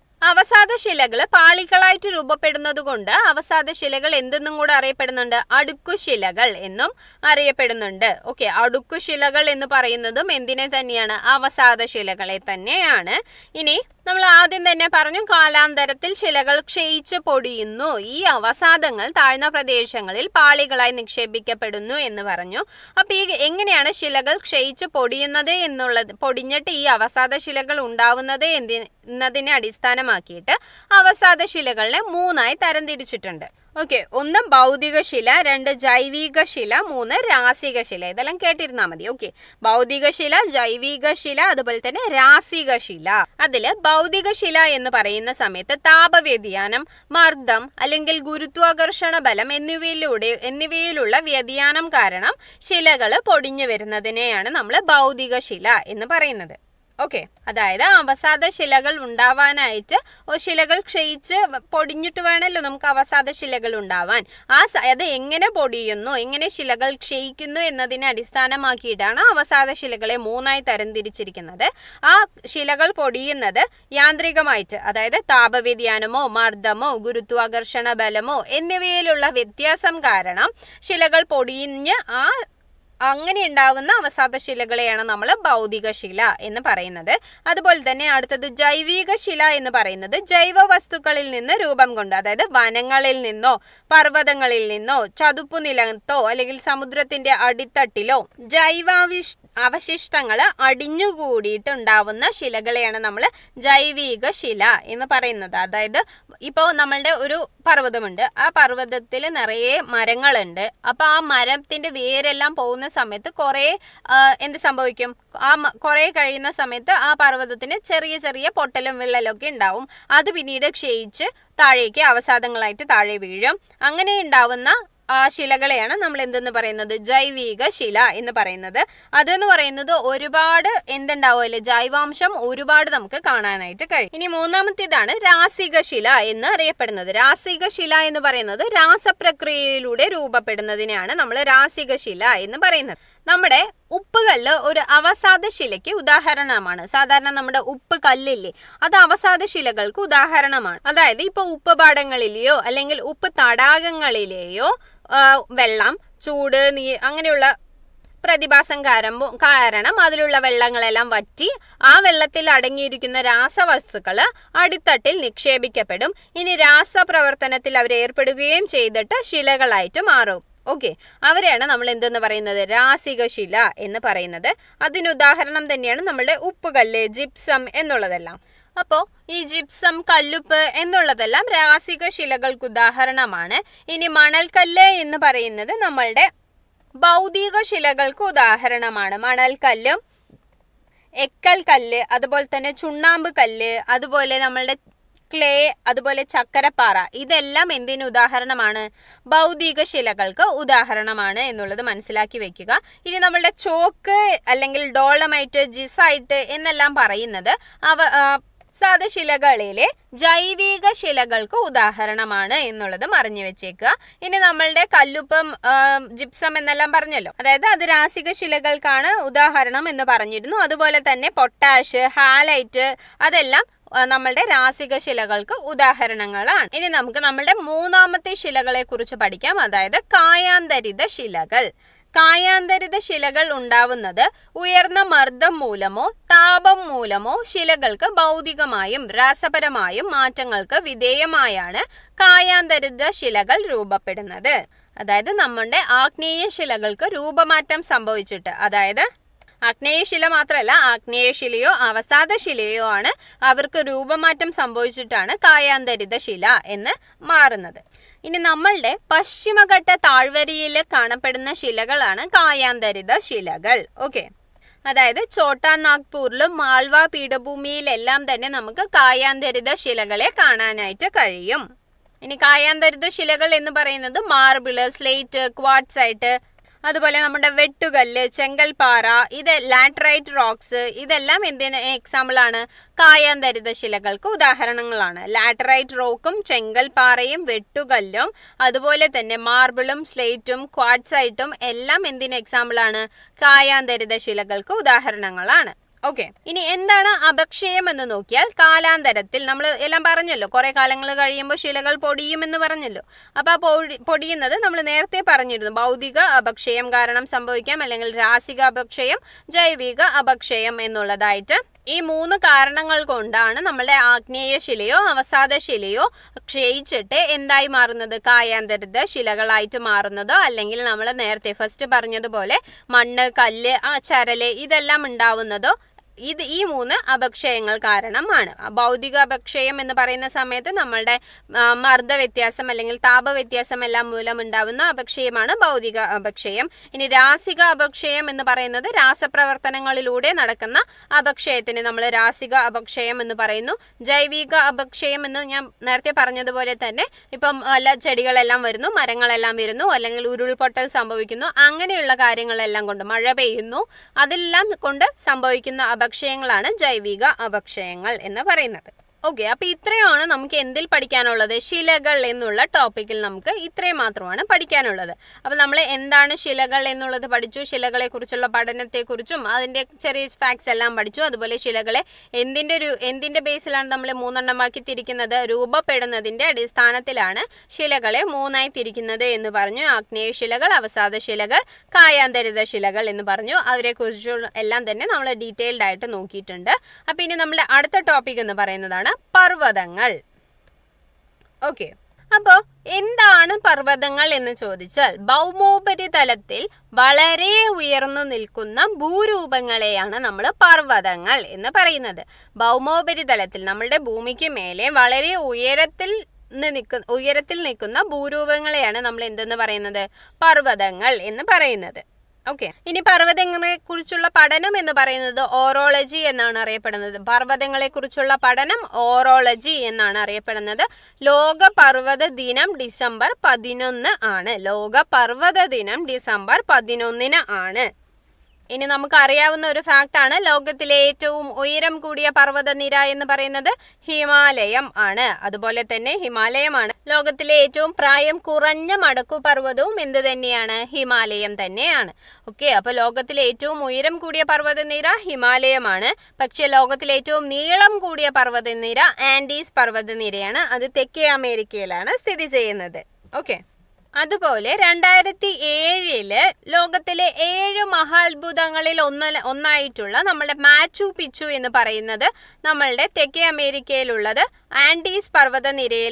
Speaker 1: അവസാദ ശിലകൾ പാളികളായിട്ട് രൂപപ്പെടുന്നത് കൊണ്ട് അവസാദ ശിലകൾ എന്തെന്നും കൂടെ അറിയപ്പെടുന്നുണ്ട് അടുക്കുശിലകൾ എന്നും അറിയപ്പെടുന്നുണ്ട് ഓക്കെ അടുക്കുശിലകൾ എന്ന് പറയുന്നതും എന്തിനെ തന്നെയാണ് അവസാദ ശിലകളെ തന്നെയാണ് ഇനി നമ്മൾ ആദ്യം തന്നെ പറഞ്ഞു കാലാന്തരത്തിൽ ശിലകൾ ക്ഷയിച്ചു പൊടിയുന്നു ഈ അവസാദങ്ങൾ താഴ്ന്ന പ്രദേശങ്ങളിൽ പാളികളായി നിക്ഷേപിക്കപ്പെടുന്നു എന്ന് പറഞ്ഞു അപ്പൊ ഈ എങ്ങനെയാണ് ശിലകൾ ക്ഷയിച്ചു പൊടിയുന്നത് എന്നുള്ളത് പൊടിഞ്ഞിട്ട് ഈ അവസാദ ശിലകൾ ഉണ്ടാവുന്നത് എന്തി എന്നതിനെ അടിസ്ഥാനമാക്കിയിട്ട് അവസാദ ശിലകളെ മൂന്നായി തരംതിരിച്ചിട്ടുണ്ട് ഓക്കെ ഒന്ന് ഭൗതിക ശില രണ്ട് ജൈവിക ശില മൂന്ന് രാസിക ശില ഇതെല്ലാം കേട്ടിരുന്നാൽ മതി ഓക്കെ ഭൗതിക ശില ജൈവിക ശില അതുപോലെ തന്നെ രാസിക ശില അതില് ഭൗതിക ശില എന്ന് പറയുന്ന സമയത്ത് താപവ്യതിയാനം മർദ്ദം അല്ലെങ്കിൽ ഗുരുത്വാകർഷണ ബലം എന്നിവയിലൂടെ എന്നിവയിലുള്ള വ്യതിയാനം കാരണം ശിലകൾ പൊടിഞ്ഞു വരുന്നതിനെയാണ് നമ്മൾ ഭൗതിക ശില എന്ന് പറയുന്നത് ഓക്കെ അതായത് അവസാദ ശിലകൾ ഉണ്ടാവാനായിട്ട് ഓ ശിലകൾ ക്ഷയിച്ച് പൊടിഞ്ഞിട്ട് വേണമല്ലോ നമുക്ക് അവസാദ ശിലകൾ ഉണ്ടാവാൻ ആ സ- അത് എങ്ങനെ പൊടിയുന്നു എങ്ങനെ ശിലകൾ ക്ഷയിക്കുന്നു എന്നതിനെ അടിസ്ഥാനമാക്കിയിട്ടാണ് അവസാദ ശിലകളെ മൂന്നായി തരംതിരിച്ചിരിക്കുന്നത് ആ ശിലകൾ പൊടിയുന്നത് യാന്ത്രികമായിട്ട് അതായത് താപവ്യതിയാനമോ മർദ്ദമോ ഗുരുത്വാകർഷണ ബലമോ എന്നിവയിലുള്ള വ്യത്യാസം കാരണം ശിലകൾ പൊടിഞ്ഞ് ആ അങ്ങനെ ഉണ്ടാവുന്ന അവസാദ ശിലകളെയാണ് നമ്മൾ ഭൗതിക ശില എന്ന് പറയുന്നത് അതുപോലെ തന്നെ അടുത്തത് ജൈവിക ശില എന്ന് പറയുന്നത് ജൈവ വസ്തുക്കളിൽ നിന്ന് രൂപം കൊണ്ട് അതായത് വനങ്ങളിൽ നിന്നോ പർവ്വതങ്ങളിൽ നിന്നോ ചതുപ്പു അല്ലെങ്കിൽ സമുദ്രത്തിന്റെ അടിത്തട്ടിലോ ജൈവാവിഷ് അവശിഷ്ടങ്ങൾ അടിഞ്ഞുകൂടിയിട്ടുണ്ടാവുന്ന ശിലകളെയാണ് നമ്മൾ ജൈവിക ശില എന്ന് പറയുന്നത് അതായത് ഇപ്പോൾ നമ്മളുടെ ഒരു പർവ്വതമുണ്ട് ആ പർവ്വതത്തിൽ നിറയെ മരങ്ങളുണ്ട് അപ്പൊ ആ മരത്തിന്റെ വേരെല്ലാം പോകുന്ന സമയത്ത് കുറെ എന്ത് സംഭവിക്കും ആ മ- കുറെ കഴിയുന്ന സമയത്ത് ആ പർവ്വതത്തിന് ചെറിയ ചെറിയ പൊട്ടലും വിള്ളലും ഒക്കെ ഉണ്ടാവും അത് പിന്നീട് ക്ഷയിച്ച് താഴേക്ക് അവസാദങ്ങളായിട്ട് താഴെ വീഴും അങ്ങനെ ഉണ്ടാവുന്ന ആ ശിലകളെയാണ് നമ്മൾ എന്തെന്ന് പറയുന്നത് ജൈവിക ശില എന്ന് പറയുന്നത് അതെന്ന് പറയുന്നത് ഒരുപാട് എന്തുണ്ടാവുമല്ലേ ജൈവാംശം ഒരുപാട് നമുക്ക് കാണാനായിട്ട് കഴിയും ഇനി മൂന്നാമത്തേതാണ് രാസിക ശില എന്ന് അറിയപ്പെടുന്നത് രാസിക ശില എന്ന് പറയുന്നത് രാസപ്രക്രിയയിലൂടെ രൂപപ്പെടുന്നതിനെയാണ് നമ്മൾ രാസിക ശില എന്ന് പറയുന്നത് നമ്മുടെ ഉപ്പ് കല്ല് ഒരു അവസാദ ശിലയ്ക്ക് ഉദാഹരണമാണ് സാധാരണ നമ്മുടെ ഉപ്പ് കല്ലില്ലേ അത് അവസാദ ശിലകൾക്ക് ഉദാഹരണമാണ് അതായത് ഇപ്പൊ ഉപ്പ് പാടങ്ങളിലെയോ അല്ലെങ്കിൽ ഉപ്പ് തടാകങ്ങളിലെയോ ആ, വെള്ളം ചൂട് നീ അങ്ങനെയുള്ള പ്രതിഭാസം കാരമ്പോ കാരണം അതിലുള്ള വെള്ളങ്ങളെല്ലാം വറ്റി ആ വെള്ളത്തിൽ അടങ്ങിയിരിക്കുന്ന രാസവസ്തുക്കൾ അടിത്തട്ടിൽ നിക്ഷേപിക്കപ്പെടും ഇനി രാസപ്രവർത്തനത്തിൽ അവർ ഏർപ്പെടുകയും ചെയ്തിട്ട് ശിലകളായിട്ട് മാറും ഓക്കെ അവരെയാണ് നമ്മൾ എന്തെന്ന് പറയുന്നത് രാസിക ശില എന്ന് പറയുന്നത് അതിന് ഉദാഹരണം തന്നെയാണ് നമ്മളുടെ ഉപ്പുകല്ല് ജിപ്സം എന്നുള്ളതെല്ലാം അപ്പോൾ ഈ ജിപ്സം കല്ലുപ്പ് എന്നുള്ളതെല്ലാം രാസിക ശിലകൾക്ക് ഉദാഹരണമാണ് ഇനി മണൽക്കല്ല് എന്ന് പറയുന്നത് നമ്മളുടെ ഭൗതിക ശിലകൾക്ക് ഉദാഹരണമാണ് മണൽക്കല്ലും എക്കൽ കല്ല് അതുപോലെ തന്നെ ചുണ്ണാമ്പ് കല്ല് അതുപോലെ നമ്മളുടെ ക്ലേ അതുപോലെ ചക്കരപ്പാറ ഇതെല്ലാം എന്തിന് ഉദാഹരണമാണ് ഭൗതിക ശിലകൾക്ക് ഉദാഹരണമാണ് എന്നുള്ളത് മനസ്സിലാക്കി വെക്കുക ഇനി നമ്മളുടെ ചോക്ക് അല്ലെങ്കിൽ ഡോളമൈറ്റ് ജിസൈറ്റ് എന്നെല്ലാം പറയുന്നത് അവ ആ, സാധശിലകളിലെ ജൈവിക ശിലകൾക്ക് ഉദാഹരണമാണ് എന്നുള്ളത് അറിഞ്ഞു വെച്ചേക്കുക ഇനി നമ്മളുടെ കല്ലുപ്പം ആ, ജിപ്സം എന്നെല്ലാം പറഞ്ഞല്ലോ അതായത് അത് രാസിക ശിലകൾക്കാണ് ഉദാഹരണം എന്ന് പറഞ്ഞിരുന്നു അതുപോലെ തന്നെ പൊട്ടാഷ് ഹാലൈറ്റ് അതെല്ലാം ആ, നമ്മളുടെ രാസിക ശിലകൾക്ക് ഉദാഹരണങ്ങളാണ് ഇനി നമുക്ക് നമ്മളുടെ മൂന്നാമത്തെ ശിലകളെ കുറിച്ച് പഠിക്കാം അതായത് കായാന്തരിത ശിലകൾ കായാന്തരിത ശിലകൾ ഉണ്ടാവുന്നത് ഉയർന്ന മർദ്ദം മൂലമോ താപം മൂലമോ ശിലകൾക്ക് ഭൗതികമായും രാസപരമായും മാറ്റങ്ങൾക്ക് വിധേയമായാണ് കായാന്തരിത ശിലകൾ രൂപപ്പെടുന്നത് അതായത് നമ്മുടെ ആഗ്നേയ ശിലകൾക്ക് രൂപമാറ്റം സംഭവിച്ചിട്ട് അതായത് ആഗ്നേയശില മാത്രമല്ല ആഗ്നേയശിലയോ അവസാദശിലയോ ആണ് അവർക്ക് രൂപമാറ്റം സംഭവിച്ചിട്ടാണ് കായാന്തരിത ശില എന്ന് മാറുന്നത് ഇനി നമ്മളുടെ പശ്ചിമഘട്ട താഴ്വരയിൽ കാണപ്പെടുന്ന ശിലകളാണ് കായാന്തരിത ശിലകൾ ഓക്കെ അതായത് ചോട്ടാ നാഗ്പൂരിലും മാൾവ പീഠഭൂമിയിലെല്ലാം തന്നെ നമുക്ക് കായാന്തരിത ശിലകളെ കാണാനായിട്ട് കഴിയും ഇനി കായാന്തരിത ശിലകൾ എന്ന് പറയുന്നത് മാർബിള് സ്ലേറ്റ് ക്വാഡ്സൈറ്റ് അതുപോലെ നമ്മുടെ വെട്ടുകല്ല് ചെങ്കൽപ്പാറ ഇത് ലാറ്ററൈറ്റ് റോക്സ് ഇതെല്ലാം എന്തിന് എക്സാമ്പിൾ ആണ് കായാന്തരിത ശിലകൾക്ക് ഉദാഹരണങ്ങളാണ് ലാറ്ററൈറ്റ് റോക്കും ചെങ്കൽപ്പാറയും വെട്ടുകല്ലും അതുപോലെ തന്നെ മാർബിളും സ്ലേറ്റും ക്വാഡ്സൈറ്റും എല്ലാം എന്തിന് എക്സാമ്പിൾ ആണ് കായാന്തരിത ശിലകൾക്ക് ഉദാഹരണങ്ങളാണ് ഓക്കെ ഇനി എന്താണ് അപക്ഷയം എന്ന് നോക്കിയാൽ കാലാന്തരത്തിൽ നമ്മൾ എല്ലാം പറഞ്ഞല്ലോ കുറെ കാലങ്ങൾ കഴിയുമ്പോൾ ശിലകൾ പൊടിയുമെന്ന് പറഞ്ഞല്ലോ അപ്പൊ ആ പൊടി പൊടിയുന്നത് നമ്മൾ നേരത്തെ പറഞ്ഞിരുന്നു ഭൗതിക അപക്ഷയം കാരണം സംഭവിക്കാം അല്ലെങ്കിൽ രാസിക അപക്ഷയം ജൈവിക അപക്ഷയം എന്നുള്ളതായിട്ട് ഈ മൂന്ന് കാരണങ്ങൾ കൊണ്ടാണ് നമ്മുടെ ആഗ്നേയ ശിലയോ അവസാദ ശിലയോ ക്ഷയിച്ചിട്ട് എന്തായി മാറുന്നത് കായാന്തരിത ശിലകളായിട്ട് മാറുന്നതോ അല്ലെങ്കിൽ നമ്മൾ നേരത്തെ ഫസ്റ്റ് പറഞ്ഞതുപോലെ മണ്ണ് കല്ല് ആ ചരല് ഇതെല്ലാം ഉണ്ടാവുന്നതോ ഇത് ഈ മൂന്ന് അപക്ഷയങ്ങൾ കാരണമാണ് ഭൗതിക അപക്ഷയം എന്ന് പറയുന്ന സമയത്ത് നമ്മളുടെ ആ, മർദ്ദ വ്യത്യാസം അല്ലെങ്കിൽ താപ വ്യത്യാസം എല്ലാം മൂലം ഉണ്ടാവുന്ന അപക്ഷയമാണ് ഭൗതിക അപക്ഷയം ഇനി രാസിക അപക്ഷയം എന്ന് പറയുന്നത് രാസപ്രവർത്തനങ്ങളിലൂടെ നടക്കുന്ന അപക്ഷയത്തിന് നമ്മൾ രാസിക അപക്ഷയം എന്ന് പറയുന്നു ജൈവിക അപക്ഷയം എന്ന് ഞാൻ നേരത്തെ പറഞ്ഞതുപോലെ തന്നെ ഇപ്പം അല്ല ചെടികളെല്ലാം വരുന്നു മരങ്ങളെല്ലാം വരുന്നു അല്ലെങ്കിൽ ഉരുൾപൊട്ടൽ സംഭവിക്കുന്നു അങ്ങനെയുള്ള കാര്യങ്ങളെല്ലാം കൊണ്ട് മഴ പെയ്യുന്നു അതെല്ലാം കൊണ്ട് സംഭവിക്കുന്ന അപക്ഷയങ്ങളാണ് ജൈവിക അപക്ഷയങ്ങൾ എന്ന് പറയുന്നത് ഓക്കെ അപ്പൊ ഇത്രയാണ് നമുക്ക് എന്തിൽ പഠിക്കാനുള്ളത് ശിലകൾ എന്നുള്ള ടോപ്പിക്കിൽ നമുക്ക് ഇത്രയും മാത്രമാണ് പഠിക്കാനുള്ളത് അപ്പൊ നമ്മൾ എന്താണ് ശിലകൾ എന്നുള്ളത് പഠിച്ചു ശിലകളെ കുറിച്ചുള്ള പഠനത്തെക്കുറിച്ചും അതിന്റെ ചെറിയ ഫാക്ട്സ് എല്ലാം പഠിച്ചു അതുപോലെ ശിലകളെ എന്തിന്റെ ഒരു എന്തിന്റെ ബേസിലാണ് നമ്മൾ മൂന്നെണ്ണമാക്കി തിരിക്കുന്നത് രൂപപ്പെടുന്നതിന്റെ അടിസ്ഥാനത്തിലാണ് ശിലകളെ മൂന്നായി തിരിക്കുന്നത് എന്ന് പറഞ്ഞു ആഗ്നേയ ശിലകൾ അവസാദ ശിലകൾ കായാന്തരിത ശിലകൾ എന്ന് പറഞ്ഞു അവരെ കുറിച്ചുള്ള എല്ലാം തന്നെ നമ്മൾ ഡീറ്റെയിൽഡ് ആയിട്ട് നോക്കിയിട്ടുണ്ട് അപ്പൊ ഇനി നമ്മുടെ അടുത്ത ടോപ്പിക് എന്ന് പറയുന്നതാണ് പർവ്വതങ്ങൾ ഓക്കെ അപ്പോ എന്താണ് പർവ്വതങ്ങൾ എന്ന് ചോദിച്ചാൽ ഭൗമോപരിതലത്തിൽ വളരെ ഉയർന്നു നിൽക്കുന്ന ഭൂരൂപങ്ങളെയാണ് നമ്മൾ പർവ്വതങ്ങൾ എന്ന് പറയുന്നത് ഭൗമോപരിതലത്തിൽ നമ്മളുടെ ഭൂമിക്ക് മേലെ വളരെ ഉയരത്തിൽ നിൽക്കുന്ന ഉയരത്തിൽ നിൽക്കുന്ന ഭൂരൂപങ്ങളെയാണ് നമ്മൾ എന്തെന്ന് പറയുന്നത് പർവ്വതങ്ങൾ എന്ന് പറയുന്നത് ഓക്കെ ഇനി പർവ്വതങ്ങളെ കുറിച്ചുള്ള പഠനം എന്ന് പറയുന്നത് ഓറോളജി എന്നാണ് അറിയപ്പെടുന്നത് പർവ്വതങ്ങളെ കുറിച്ചുള്ള പഠനം ഓറോളജി എന്നാണ് അറിയപ്പെടുന്നത് ലോക പർവ്വത ദിനം ഡിസംബർ പതിനൊന്ന് ആണ് ലോക പർവ്വത ദിനം ഡിസംബർ പതിനൊന്നിന് ആണ് ഇനി നമുക്ക് അറിയാവുന്ന ഒരു ഫാക്ട് ആണ് ലോകത്തിലെ ഏറ്റവും ഉയരം കൂടിയ പർവ്വതനിര എന്ന് പറയുന്നത് ഹിമാലയം ആണ് അതുപോലെ തന്നെ ഹിമാലയമാണ് ലോകത്തിലെ ഏറ്റവും പ്രായം കുറഞ്ഞ മടക്കു പർവ്വതവും എന്ത് തന്നെയാണ് ഹിമാലയം തന്നെയാണ് ഓക്കെ അപ്പൊ ലോകത്തിലെ ഏറ്റവും ഉയരം കൂടിയ പർവ്വതനിര ഹിമാലയമാണ് പക്ഷെ ലോകത്തിലെ ഏറ്റവും നീളം കൂടിയ പർവ്വതനിര ആൻഡീസ് പർവ്വതനിരയാണ് അത് തെക്കേ അമേരിക്കയിലാണ് സ്ഥിതി ചെയ്യുന്നത് ഓക്കെ അതുപോലെ രണ്ടായിരത്തി ഏഴില് ലോകത്തിലെ ഏഴ് മഹാത്ഭുതങ്ങളിൽ ഒന്ന് ഒന്നായിട്ടുള്ള നമ്മുടെ മാച്ചു പിച്ചു എന്ന് പറയുന്നത് നമ്മളുടെ തെക്കേ അമേരിക്കയിലുള്ളത് ആൻഡീസ് പർവ്വതനിരയിലാണ്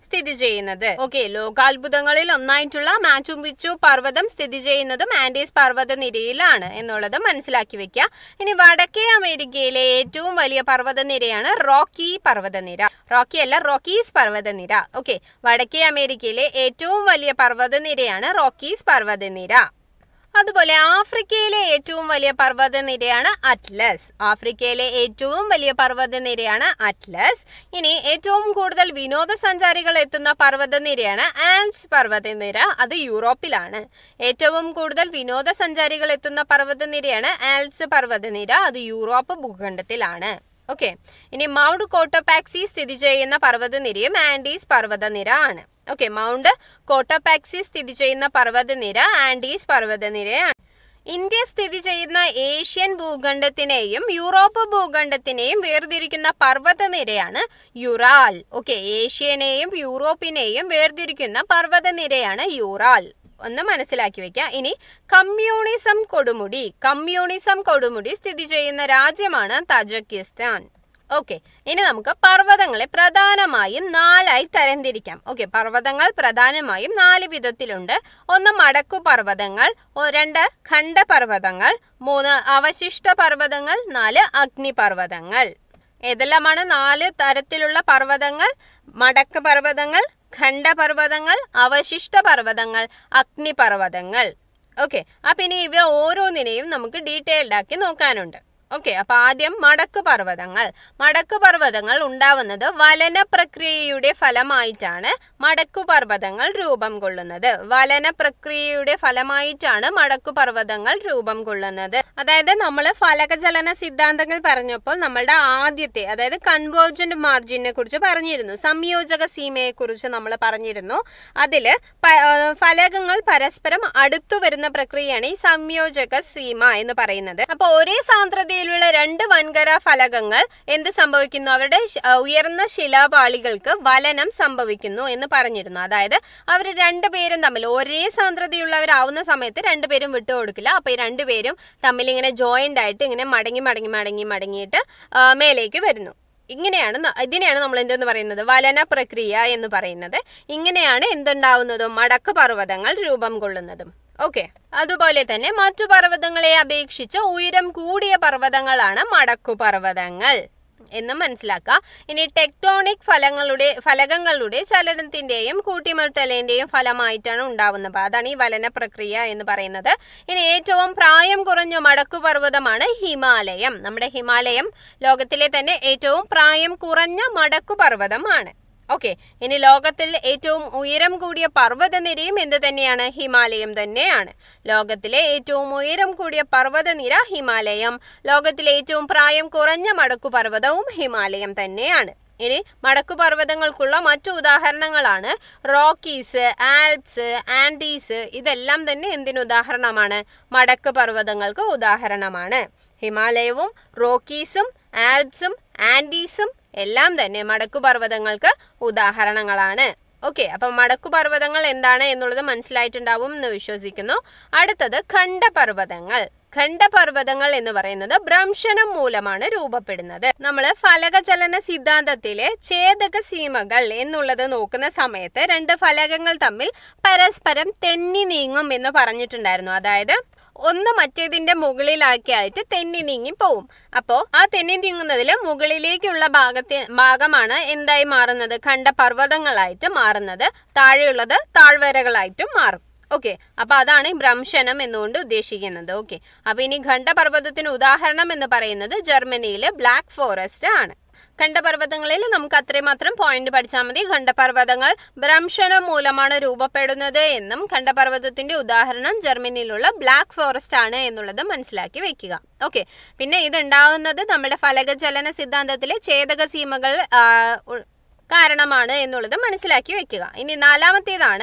Speaker 1: സ്ഥിതി ചെയ്യുന്നത് ഓക്കെ ലോകാത്ഭുതങ്ങളിൽ ഒന്നായിട്ടുള്ള മാച്ചുംപിച്ചു പർവ്വതം സ്ഥിതി ചെയ്യുന്നതും ആൻഡീസ് പർവ്വത നിരയിലാണ് എന്നുള്ളത് മനസ്സിലാക്കി വെക്കുക ഇനി വടക്കേ അമേരിക്കയിലെ ഏറ്റവും വലിയ പർവ്വതനിരയാണ് റോക്കി പർവ്വതനിര റോക്കി അല്ല റോക്കീസ് പർവ്വതനിര ഓക്കെ വടക്കേ അമേരിക്കയിലെ ഏറ്റവും വലിയ പർവ്വതനിരയാണ് റോക്കീസ് പർവ്വതനിര അതുപോലെ ആഫ്രിക്കയിലെ ഏറ്റവും വലിയ പർവ്വതനിരയാണ് അറ്റ്ലസ് ആഫ്രിക്കയിലെ ഏറ്റവും വലിയ പർവ്വതനിരയാണ് അറ്റ്ലസ് ഇനി ഏറ്റവും കൂടുതൽ വിനോദസഞ്ചാരികൾ എത്തുന്ന പർവ്വതനിരയാണ് ആൽപ്സ് പർവ്വതനിര അത് യൂറോപ്പിലാണ് ഏറ്റവും കൂടുതൽ വിനോദസഞ്ചാരികൾ എത്തുന്ന പർവ്വതനിരയാണ് ആൽപ്സ് പർവ്വതനിര അത് യൂറോപ്പ് ഭൂഖണ്ഡത്തിലാണ് ഓക്കെ ഇനി മൗണ്ട് കോട്ടോപാക്സി സ്ഥിതി ചെയ്യുന്ന പർവ്വതനിരയും ആൻഡീസ് പർവ്വതനിര ആണ് ഓക്കെ മൗണ്ട് കോട്ടോപാക്സി സ്ഥിതി ചെയ്യുന്ന പർവ്വതനിര ആൻഡീസ് പർവ്വതനിരയാണ് ഇന്ത്യ സ്ഥിതി ചെയ്യുന്ന ഏഷ്യൻ ഭൂഖണ്ഡത്തിനെയും യൂറോപ്പ് ഭൂഖണ്ഡത്തിനെയും വേർതിരിക്കുന്ന പർവ്വതനിരയാണ് യുറാൽ ഓക്കെ ഏഷ്യനെയും യൂറോപ്പിനെയും വേർതിരിക്കുന്ന പർവ്വതനിരയാണ് യുറാൽ ഒന്ന് മനസ്സിലാക്കി വെക്കുക ഇനി കമ്മ്യൂണിസം കൊടുമുടി കമ്മ്യൂണിസം കൊടുമുടി സ്ഥിതി ചെയ്യുന്ന രാജ്യമാണ് തജക്കിസ്ഥാൻ ഓക്കെ ഇനി നമുക്ക് പർവ്വതങ്ങളെ പ്രധാനമായും നാലായി തരംതിരിക്കാം ഓക്കെ പർവ്വതങ്ങൾ പ്രധാനമായും നാല് വിധത്തിലുണ്ട് ഒന്ന് മടക്കു പർവ്വതങ്ങൾ ഒ- രണ്ട് ഖണ്ഡപർവ്വതങ്ങൾ മൂന്ന് അവശിഷ്ട പർവ്വതങ്ങൾ നാല് അഗ്നിപർവ്വതങ്ങൾ ഏതെല്ലാമാണ് നാല് തരത്തിലുള്ള പർവ്വതങ്ങൾ മടക്ക് പർവ്വതങ്ങൾ ഖണ്ഡപർവ്വതങ്ങൾ അവശിഷ്ട പർവ്വതങ്ങൾ അഗ്നിപർവ്വതങ്ങൾ ഓക്കെ അപ്പൊ ഇനി ഇവ ഓരോന്നിനെയും നമുക്ക് ഡീറ്റെയിൽഡ് ആക്കി നോക്കാനുണ്ട് ഓക്കെ അപ്പൊ ആദ്യം മടക്ക് പർവ്വതങ്ങൾ മടക്ക് പർവ്വതങ്ങൾ ഉണ്ടാവുന്നത് വലന പ്രക്രിയയുടെ ഫലമായിട്ടാണ് മടക്കു പർവ്വതങ്ങൾ രൂപം കൊള്ളുന്നത് വലന പ്രക്രിയയുടെ ഫലമായിട്ടാണ് മടക്കു പർവ്വതങ്ങൾ രൂപം കൊള്ളുന്നത് അതായത് നമ്മൾ ഫലകചലന സിദ്ധാന്തങ്ങൾ പറഞ്ഞപ്പോൾ നമ്മളുടെ ആദ്യത്തെ അതായത് കൺവേർജന്റ് മാർജിനെ കുറിച്ച് പറഞ്ഞിരുന്നു സംയോജക സീമയെ കുറിച്ച് നമ്മൾ പറഞ്ഞിരുന്നു അതില് പ- ആ, ഫലകങ്ങൾ പരസ്പരം അടുത്തു വരുന്ന പ്രക്രിയയാണ് ഈ സംയോജക സീമ എന്ന് പറയുന്നത് അപ്പൊ ഒരേ സാന്ദ്രതയിലുള്ള രണ്ട് വൻകര ഫലകങ്ങൾ എന്ത് സംഭവിക്കുന്നു അവരുടെ ശ- ആ, ഉയർന്ന ശിലാപാളികൾക്ക് വലനം സംഭവിക്കുന്നു എന്ന് പറഞ്ഞിരുന്നു അതായത് അവർ രണ്ടുപേരും തമ്മിൽ ഒരേ സാന്ദ്രതയുള്ളവരാവുന്ന സമയത്ത് രണ്ടുപേരും വിട്ടുകൊടുക്കില്ല അപ്പൊ ഈ രണ്ടുപേരും തമ്മിൽ ഇങ്ങനെ ജോയിന്റ് ആയിട്ട് ഇങ്ങനെ മടങ്ങി മടങ്ങി മടങ്ങി മടങ്ങിയിട്ട് ആ, മേലേക്ക് വരുന്നു ഇങ്ങനെയാണ് ന- ഇതിനെയാണ് നമ്മൾ എന്തെന്ന് പറയുന്നത് വലന പ്രക്രിയ എന്ന് പറയുന്നത് ഇങ്ങനെയാണ് എന്തുണ്ടാവുന്നതും മടക്ക് പർവ്വതങ്ങൾ രൂപം കൊള്ളുന്നതും ഓക്കെ അതുപോലെ തന്നെ മറ്റു പർവ്വതങ്ങളെ അപേക്ഷിച്ച് ഉയരം കൂടിയ പർവ്വതങ്ങളാണ് മടക്കു പർവ്വതങ്ങൾ എന്ന് മനസ്സിലാക്കുക ഇനി ടെക്ടോണിക് ഫലങ്ങളുടെ ഫലകങ്ങളുടെ ചലനത്തിന്റെയും കൂട്ടിമുട്ടലിന്റെയും ഫലമായിട്ടാണ് ഉണ്ടാവുന്നത് അപ്പൊ അതാണ് ഈ വലന പ്രക്രിയ എന്ന് പറയുന്നത് ഇനി ഏറ്റവും പ്രായം കുറഞ്ഞ മടക്കു പർവ്വതമാണ് ഹിമാലയം നമ്മുടെ ഹിമാലയം ലോകത്തിലെ തന്നെ ഏറ്റവും പ്രായം കുറഞ്ഞ മടക്കു പർവ്വതമാണ് ഓക്കെ ഇനി ലോകത്തിൽ ഏറ്റവും ഉയരം കൂടിയ പർവ്വതനിരയും എന്ത് തന്നെയാണ് ഹിമാലയം തന്നെയാണ് ലോകത്തിലെ ഏറ്റവും ഉയരം കൂടിയ പർവ്വതനിര ഹിമാലയം ലോകത്തിലെ ഏറ്റവും പ്രായം കുറഞ്ഞ മടക്കു പർവ്വതവും ഹിമാലയം തന്നെയാണ് ഇനി മടക്കു പർവ്വതങ്ങൾക്കുള്ള മറ്റു ഉദാഹരണങ്ങളാണ് റോക്കീസ് ആൽപ്സ് ആൻഡീസ് ഇതെല്ലാം തന്നെ എന്തിന് ഉദാഹരണമാണ് മടക്ക് പർവ്വതങ്ങൾക്ക് ഉദാഹരണമാണ് ഹിമാലയവും റോക്കീസും ആൽപ്സും ആൻഡീസും എല്ലാം തന്നെ മടക്കു പർവ്വതങ്ങൾക്ക് ഉദാഹരണങ്ങളാണ് ഓക്കെ അപ്പം മടക്കു പർവ്വതങ്ങൾ എന്താണ് എന്നുള്ളത് മനസ്സിലായിട്ടുണ്ടാവും എന്ന് വിശ്വസിക്കുന്നു അടുത്തത് ഖണ്ഡപർവ്വതങ്ങൾ ഖണ്ഡപർവ്വതങ്ങൾ എന്ന് പറയുന്നത് ഭ്രംശനം മൂലമാണ് രൂപപ്പെടുന്നത് നമ്മൾ ഫലകചലന സിദ്ധാന്തത്തിലെ ഛേദക സീമകൾ എന്നുള്ളത് നോക്കുന്ന സമയത്ത് രണ്ട് ഫലകങ്ങൾ തമ്മിൽ പരസ്പരം തെന്നി നീങ്ങും എന്ന് പറഞ്ഞിട്ടുണ്ടായിരുന്നു അതായത് ഒന്ന് മറ്റേതിന്റെ മുകളിലാക്കിയായിട്ട് തെന്നി നീങ്ങി പോവും അപ്പോ ആ തെന്നി നീങ്ങുന്നതിൽ മുകളിലേക്കുള്ള ഭാഗത്തി ഭാഗമാണ് എന്തായി മാറുന്നത് ഖണ്ഡ പർവ്വതങ്ങളായിട്ട് മാറുന്നത് താഴെയുള്ളത് താഴ്വരകളായിട്ടും മാറും ഓക്കെ അപ്പൊ അതാണ് ഈ ഭ്രംശനം എന്നുകൊണ്ട് ഉദ്ദേശിക്കുന്നത് ഓക്കെ അപ്പൊ ഇനി ഖണ്ഡപർവ്വതത്തിന് ഉദാഹരണം എന്ന് പറയുന്നത് ജർമ്മനിയിലെ ബ്ലാക്ക് ഫോറസ്റ്റ് ആണ് ഖണ്ഡപർവ്വതങ്ങളിൽ നമുക്ക് അത്രയും മാത്രം പോയിന്റ് പഠിച്ചാൽ മതി ഖണ്ഡപർവ്വതങ്ങൾ ഭ്രംശനം മൂലമാണ് രൂപപ്പെടുന്നത് എന്നും ഖണ്ഡപർവ്വതത്തിന്റെ ഉദാഹരണം ജർമ്മനിയിലുള്ള ബ്ലാക്ക് ഫോറസ്റ്റ് ആണ് എന്നുള്ളത് മനസ്സിലാക്കി വെക്കുക ഓക്കെ പിന്നെ ഇത് ഉണ്ടാവുന്നത് നമ്മുടെ ഫലകചലന സിദ്ധാന്തത്തിലെ ഛേദക സീമകൾ ആ, ഉ- കാരണമാണ് എന്നുള്ളത് മനസ്സിലാക്കി വെക്കുക ഇനി നാലാമത്തേതാണ്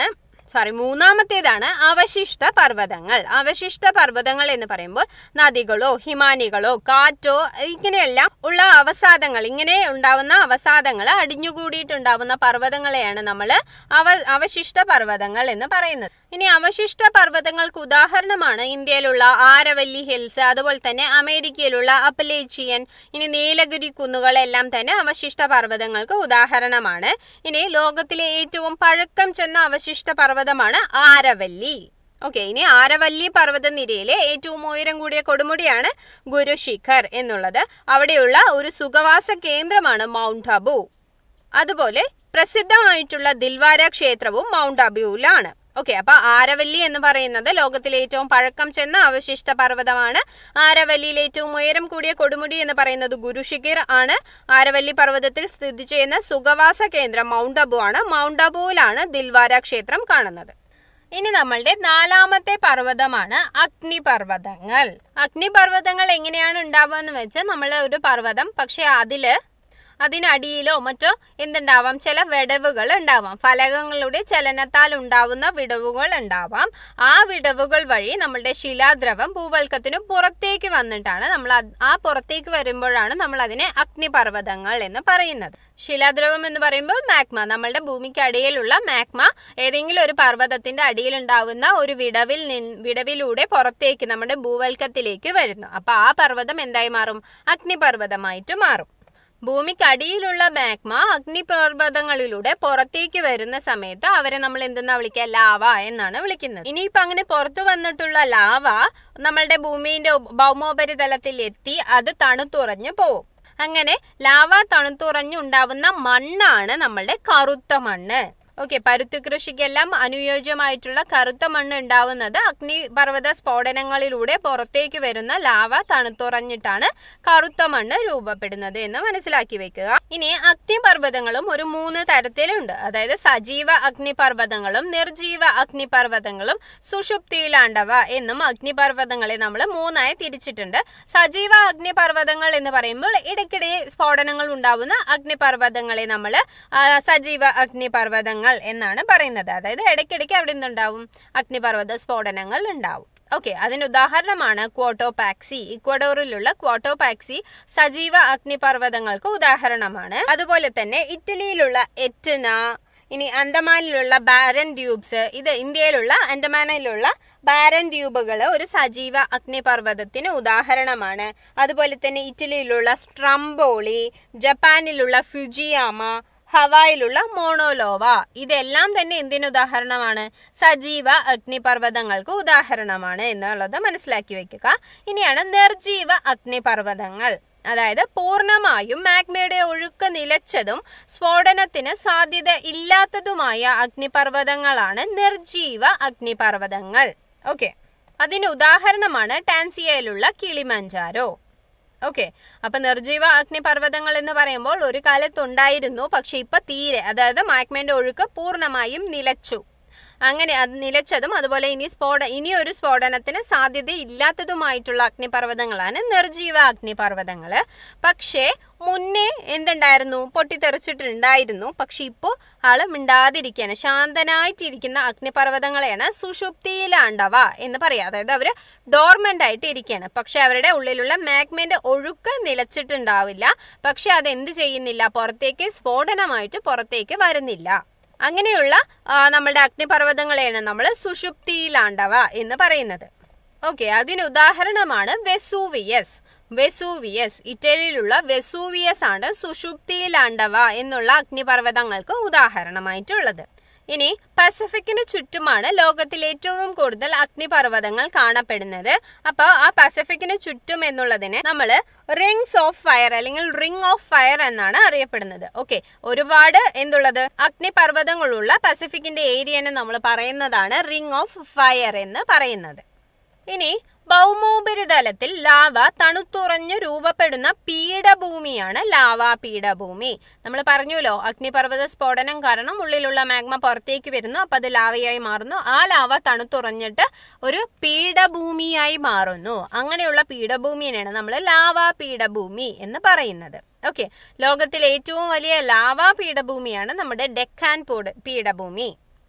Speaker 1: സോറി മൂന്നാമത്തേതാണ് അവശിഷ്ട പർവ്വതങ്ങൾ അവശിഷ്ട പർവ്വതങ്ങൾ എന്ന് പറയുമ്പോൾ നദികളോ ഹിമാനികളോ കാറ്റോ ഇങ്ങനെയെല്ലാം ഉള്ള അവസാദങ്ങൾ ഇങ്ങനെ ഉണ്ടാവുന്ന അവസാദങ്ങൾ അടിഞ്ഞുകൂടിയിട്ടുണ്ടാവുന്ന പർവ്വതങ്ങളെയാണ് നമ്മൾ അവ അവശിഷ്ട പർവ്വതങ്ങൾ എന്ന് പറയുന്നത് ഇനി അവശിഷ്ട പർവ്വതങ്ങൾക്ക് ഉദാഹരണമാണ് ഇന്ത്യയിലുള്ള ആരവല്ലി ഹിൽസ് അതുപോലെ തന്നെ അമേരിക്കയിലുള്ള അപ്പലേച്ചിയൻ ഇനി നീലഗിരി കുന്നുകളെല്ലാം തന്നെ അവശിഷ്ട പർവ്വതങ്ങൾക്ക് ഉദാഹരണമാണ് ഇനി ലോകത്തിലെ ഏറ്റവും പഴക്കം ചെന്ന അവശിഷ്ട പർവ്വതമാണ് ആരവല്ലി ഓക്കെ ഇനി ആരവല്ലി പർവ്വത നിരയിലെ ഏറ്റവും ഉയരം കൂടിയ കൊടുമുടിയാണ് ഗുരുശിഖർ എന്നുള്ളത് അവിടെയുള്ള ഒരു സുഖവാസ കേന്ദ്രമാണ് മൗണ്ട് അബു അതുപോലെ പ്രസിദ്ധമായിട്ടുള്ള ദിൽവാര ക്ഷേത്രവും മൗണ്ട് അബുവിലാണ് ഓക്കെ അപ്പൊ ആരവല്ലി എന്ന് പറയുന്നത് ലോകത്തിലെ ഏറ്റവും പഴക്കം ചെന്ന അവശിഷ്ട പർവ്വതമാണ് ആരവല്ലിയിൽ ഏറ്റവും ഉയരം കൂടിയ കൊടുമുടി എന്ന് പറയുന്നത് ഗുരുഷിഖിർ ആണ് ആരവല്ലി പർവ്വതത്തിൽ സ്ഥിതി ചെയ്യുന്ന സുഖവാസ കേന്ദ്രം മൗണ്ട് അബു ആണ് മൗണ്ട് അബുവിലാണ് ദിൽവാര ക്ഷേത്രം കാണുന്നത് ഇനി നമ്മളുടെ നാലാമത്തെ പർവ്വതമാണ് അഗ്നിപർവ്വതങ്ങൾ അഗ്നിപർവ്വതങ്ങൾ എങ്ങനെയാണ് ഉണ്ടാവുക എന്ന് വെച്ചാൽ നമ്മളെ ഒരു പർവ്വതം പക്ഷെ അതില് അതിനടിയിലോ മറ്റോ എന്തുണ്ടാവാം ചില വിടവുകൾ ഉണ്ടാവാം ഫലകങ്ങളുടെ ചലനത്താൽ ഉണ്ടാവുന്ന വിടവുകൾ ഉണ്ടാവാം ആ വിടവുകൾ വഴി നമ്മളുടെ ശിലാദ്രവം ഭൂവൽക്കത്തിന് പുറത്തേക്ക് വന്നിട്ടാണ് നമ്മൾ അത് ആ പുറത്തേക്ക് വരുമ്പോഴാണ് നമ്മൾ അതിനെ അഗ്നിപർവ്വതങ്ങൾ എന്ന് പറയുന്നത് ശിലാദ്രവം എന്ന് പറയുമ്പോൾ മാഗ്മ നമ്മളുടെ ഭൂമിക്ക് അടിയിലുള്ള മാഗ്മ ഏതെങ്കിലും ഒരു പർവ്വതത്തിന്റെ അടിയിൽ ഉണ്ടാവുന്ന ഒരു വിടവിൽ നിൻ- വിടവിലൂടെ പുറത്തേക്ക് നമ്മുടെ ഭൂവൽക്കത്തിലേക്ക് വരുന്നു അപ്പൊ ആ പർവ്വതം എന്തായി മാറും അഗ്നിപർവ്വതമായിട്ട് മാറും ഭൂമിക്കടിയിലുള്ള മാഗ്മ അഗ്നിപർവ്വതങ്ങളിലൂടെ പുറത്തേക്ക് വരുന്ന സമയത്ത് അവരെ നമ്മൾ എന്തെന്നാ വിളിക്കുക ലാവ എന്നാണ് വിളിക്കുന്നത് ഇനിയിപ്പോ അങ്ങനെ പുറത്തു വന്നിട്ടുള്ള ലാവ നമ്മളുടെ ഭൂമിന്റെ ഉപ- ഭൗമോപരിതലത്തിൽ എത്തി അത് തണുത്തുറഞ്ഞു പോവും അങ്ങനെ ലാവ തണുത്തുറഞ്ഞുണ്ടാവുന്ന മണ്ണാണ് നമ്മളുടെ കറുത്ത മണ്ണ് ഓക്കെ പരുത്തി കൃഷിക്കെല്ലാം അനുയോജ്യമായിട്ടുള്ള കറുത്ത മണ്ണ് ഉണ്ടാവുന്നത് അഗ്നിപർവ്വത സ്ഫോടനങ്ങളിലൂടെ പുറത്തേക്ക് വരുന്ന ലാവ തണുത്തുറഞ്ഞിട്ടാണ് കറുത്ത മണ്ണ് രൂപപ്പെടുന്നത് എന്ന് മനസ്സിലാക്കി വെക്കുക ഇനി അഗ്നിപർവ്വതങ്ങളും ഒരു മൂന്ന് തരത്തിലുണ്ട് അതായത് സജീവ അഗ്നിപർവ്വതങ്ങളും നിർജീവ അഗ്നിപർവ്വതങ്ങളും സുഷുപ്തിയിലാണ്ടവ എന്നും അഗ്നിപർവ്വതങ്ങളെ നമ്മൾ മൂന്നായി തിരിച്ചിട്ടുണ്ട് സജീവ അഗ്നിപർവ്വതങ്ങൾ എന്ന് പറയുമ്പോൾ ഇടയ്ക്കിടെ സ്ഫോടനങ്ങൾ ഉണ്ടാവുന്ന അഗ്നിപർവ്വതങ്ങളെ നമ്മൾ സജീവ അഗ്നിപർവ്വതങ്ങൾ എന്നാണ് പറയുന്നത് അതായത് ഇടയ്ക്കിടയ്ക്ക് അവിടെ നിന്നുണ്ടാവും അഗ്നിപർവ്വത സ്ഫോടനങ്ങൾ ഉണ്ടാവും ഓക്കെ അതിന് ഉദാഹരണമാണ് ക്വാട്ടോപാക്സി ഇക്വഡോറിലുള്ള ക്വാട്ടോപാക്സി സജീവ അഗ്നിപർവ്വതങ്ങൾക്ക് ഉദാഹരണമാണ് അതുപോലെ തന്നെ ഇറ്റലിയിലുള്ള എറ്റന ഇനി അന്തമാനിലുള്ള ബാരൻ ട്യൂബ്സ് ഇത് ഇന്ത്യയിലുള്ള അന്തമാനിലുള്ള ബാരൻ ട്യൂബുകൾ ഒരു സജീവ അഗ്നിപർവ്വതത്തിന് ഉദാഹരണമാണ് അതുപോലെ തന്നെ ഇറ്റലിയിലുള്ള സ്ട്രംബോളി ജപ്പാനിലുള്ള ഫുജിയാമ ഹവായിലുള്ള മോണോലോവ ഇതെല്ലാം തന്നെ എന്തിന് ഉദാഹരണമാണ് സജീവ അഗ്നിപർവ്വതങ്ങൾക്ക് ഉദാഹരണമാണ് എന്നുള്ളത് മനസ്സിലാക്കി വെക്കുക ഇനിയാണ് നിർജീവ അഗ്നിപർവ്വതങ്ങൾ അതായത് പൂർണ്ണമായും മാഗ്മയുടെ ഒഴുക്ക് നിലച്ചതും സ്ഫോടനത്തിന് സാധ്യത ഇല്ലാത്തതുമായ അഗ്നിപർവ്വതങ്ങളാണ് നിർജീവ അഗ്നിപർവ്വതങ്ങൾ ഓക്കെ അതിന് ഉദാഹരണമാണ് ടാൻസിയയിലുള്ള കിളിമഞ്ചാരോ ഓക്കെ അപ്പൊ നിർജീവ അഗ്നിപർവ്വതങ്ങൾ എന്ന് പറയുമ്പോൾ ഒരു കാലത്തുണ്ടായിരുന്നു പക്ഷെ ഇപ്പൊ തീരെ അതായത് മാഗ്മന്റെ ഒഴുക്ക് പൂർണ്ണമായും നിലച്ചു അങ്ങനെ അത് നിലച്ചതും അതുപോലെ ഇനി സ്ഫോട ഇനി ഒരു സ്ഫോടനത്തിന് സാധ്യത ഇല്ലാത്തതുമായിട്ടുള്ള അഗ്നിപർവ്വതങ്ങളാണ് നിർജീവ അഗ്നിപർവ്വതങ്ങൾ പക്ഷേ മുന്നേ എന്തുണ്ടായിരുന്നു പൊട്ടിത്തെറിച്ചിട്ടുണ്ടായിരുന്നു പക്ഷെ ഇപ്പോൾ ആള് മിണ്ടാതിരിക്കുകയാണ് ശാന്തനായിട്ടിരിക്കുന്ന അഗ്നിപർവ്വതങ്ങളെയാണ് സുഷുപ്തിയിലാണ്ടവ എന്ന് പറയാം അതായത് അവര് ഡോർമെന്റ് ആയിട്ട് ഇരിക്കുകയാണ് പക്ഷെ അവരുടെ ഉള്ളിലുള്ള മാഗ്മന്റെ ഒഴുക്ക് നിലച്ചിട്ടുണ്ടാവില്ല പക്ഷെ അത് എന്ത് ചെയ്യുന്നില്ല പുറത്തേക്ക് സ്ഫോടനമായിട്ട് പുറത്തേക്ക് വരുന്നില്ല അങ്ങനെയുള്ള ആ, നമ്മളുടെ അഗ്നിപർവ്വതങ്ങളെയാണ് നമ്മൾ സുഷുപ്തിയിലാണ്ടവ എന്ന് പറയുന്നത് ഓക്കെ അതിന് ഉദാഹരണമാണ് വെസൂവിയസ് വെസൂവിയസ് ഇറ്റലിയിലുള്ള വെസൂവിയസ് ആണ് സുഷുപ്തിയിലാണ്ടവ എന്നുള്ള അഗ്നിപർവ്വതങ്ങൾക്ക് ഉദാഹരണമായിട്ടുള്ളത് ഇനി പസഫിക്കിന് ചുറ്റുമാണ് ലോകത്തിൽ ഏറ്റവും കൂടുതൽ അഗ്നിപർവ്വതങ്ങൾ കാണപ്പെടുന്നത് അപ്പോൾ ആ പസഫിക്കിന് ചുറ്റും എന്നുള്ളതിനെ നമ്മൾ റിങ്സ് ഓഫ് ഫയർ അല്ലെങ്കിൽ റിംഗ് ഓഫ് ഫയർ എന്നാണ് അറിയപ്പെടുന്നത് ഓക്കെ ഒരുപാട് എന്തുള്ളത് അഗ്നിപർവ്വതങ്ങളുള്ള പസഫിക്കിന്റെ ഏരിയനെ നമ്മൾ പറയുന്നതാണ് റിംഗ് ഓഫ് ഫയർ എന്ന് പറയുന്നത് ഇനി ഭൗമോപരിതലത്തിൽ ലാവ തണുത്തുറഞ്ഞു രൂപപ്പെടുന്ന പീഠഭൂമിയാണ് ലാവാ പീഠഭൂമി നമ്മൾ പറഞ്ഞല്ലോ അഗ്നിപർവ്വത സ്ഫോടനം കാരണം ഉള്ളിലുള്ള മാഗ്മ പുറത്തേക്ക് വരുന്നു അപ്പൊ അത് ലാവയായി മാറുന്നു ആ ലാവ തണുത്തുറഞ്ഞിട്ട് ഒരു പീഠഭൂമിയായി മാറുന്നു അങ്ങനെയുള്ള പീഠഭൂമിയാണ് നമ്മൾ ലാവാ പീഠഭൂമി എന്ന് പറയുന്നത് ഓക്കെ ലോകത്തിലെ ഏറ്റവും വലിയ ലാവാ പീഠഭൂമിയാണ് നമ്മുടെ ഡെക്കാൻ പീഠഭൂമി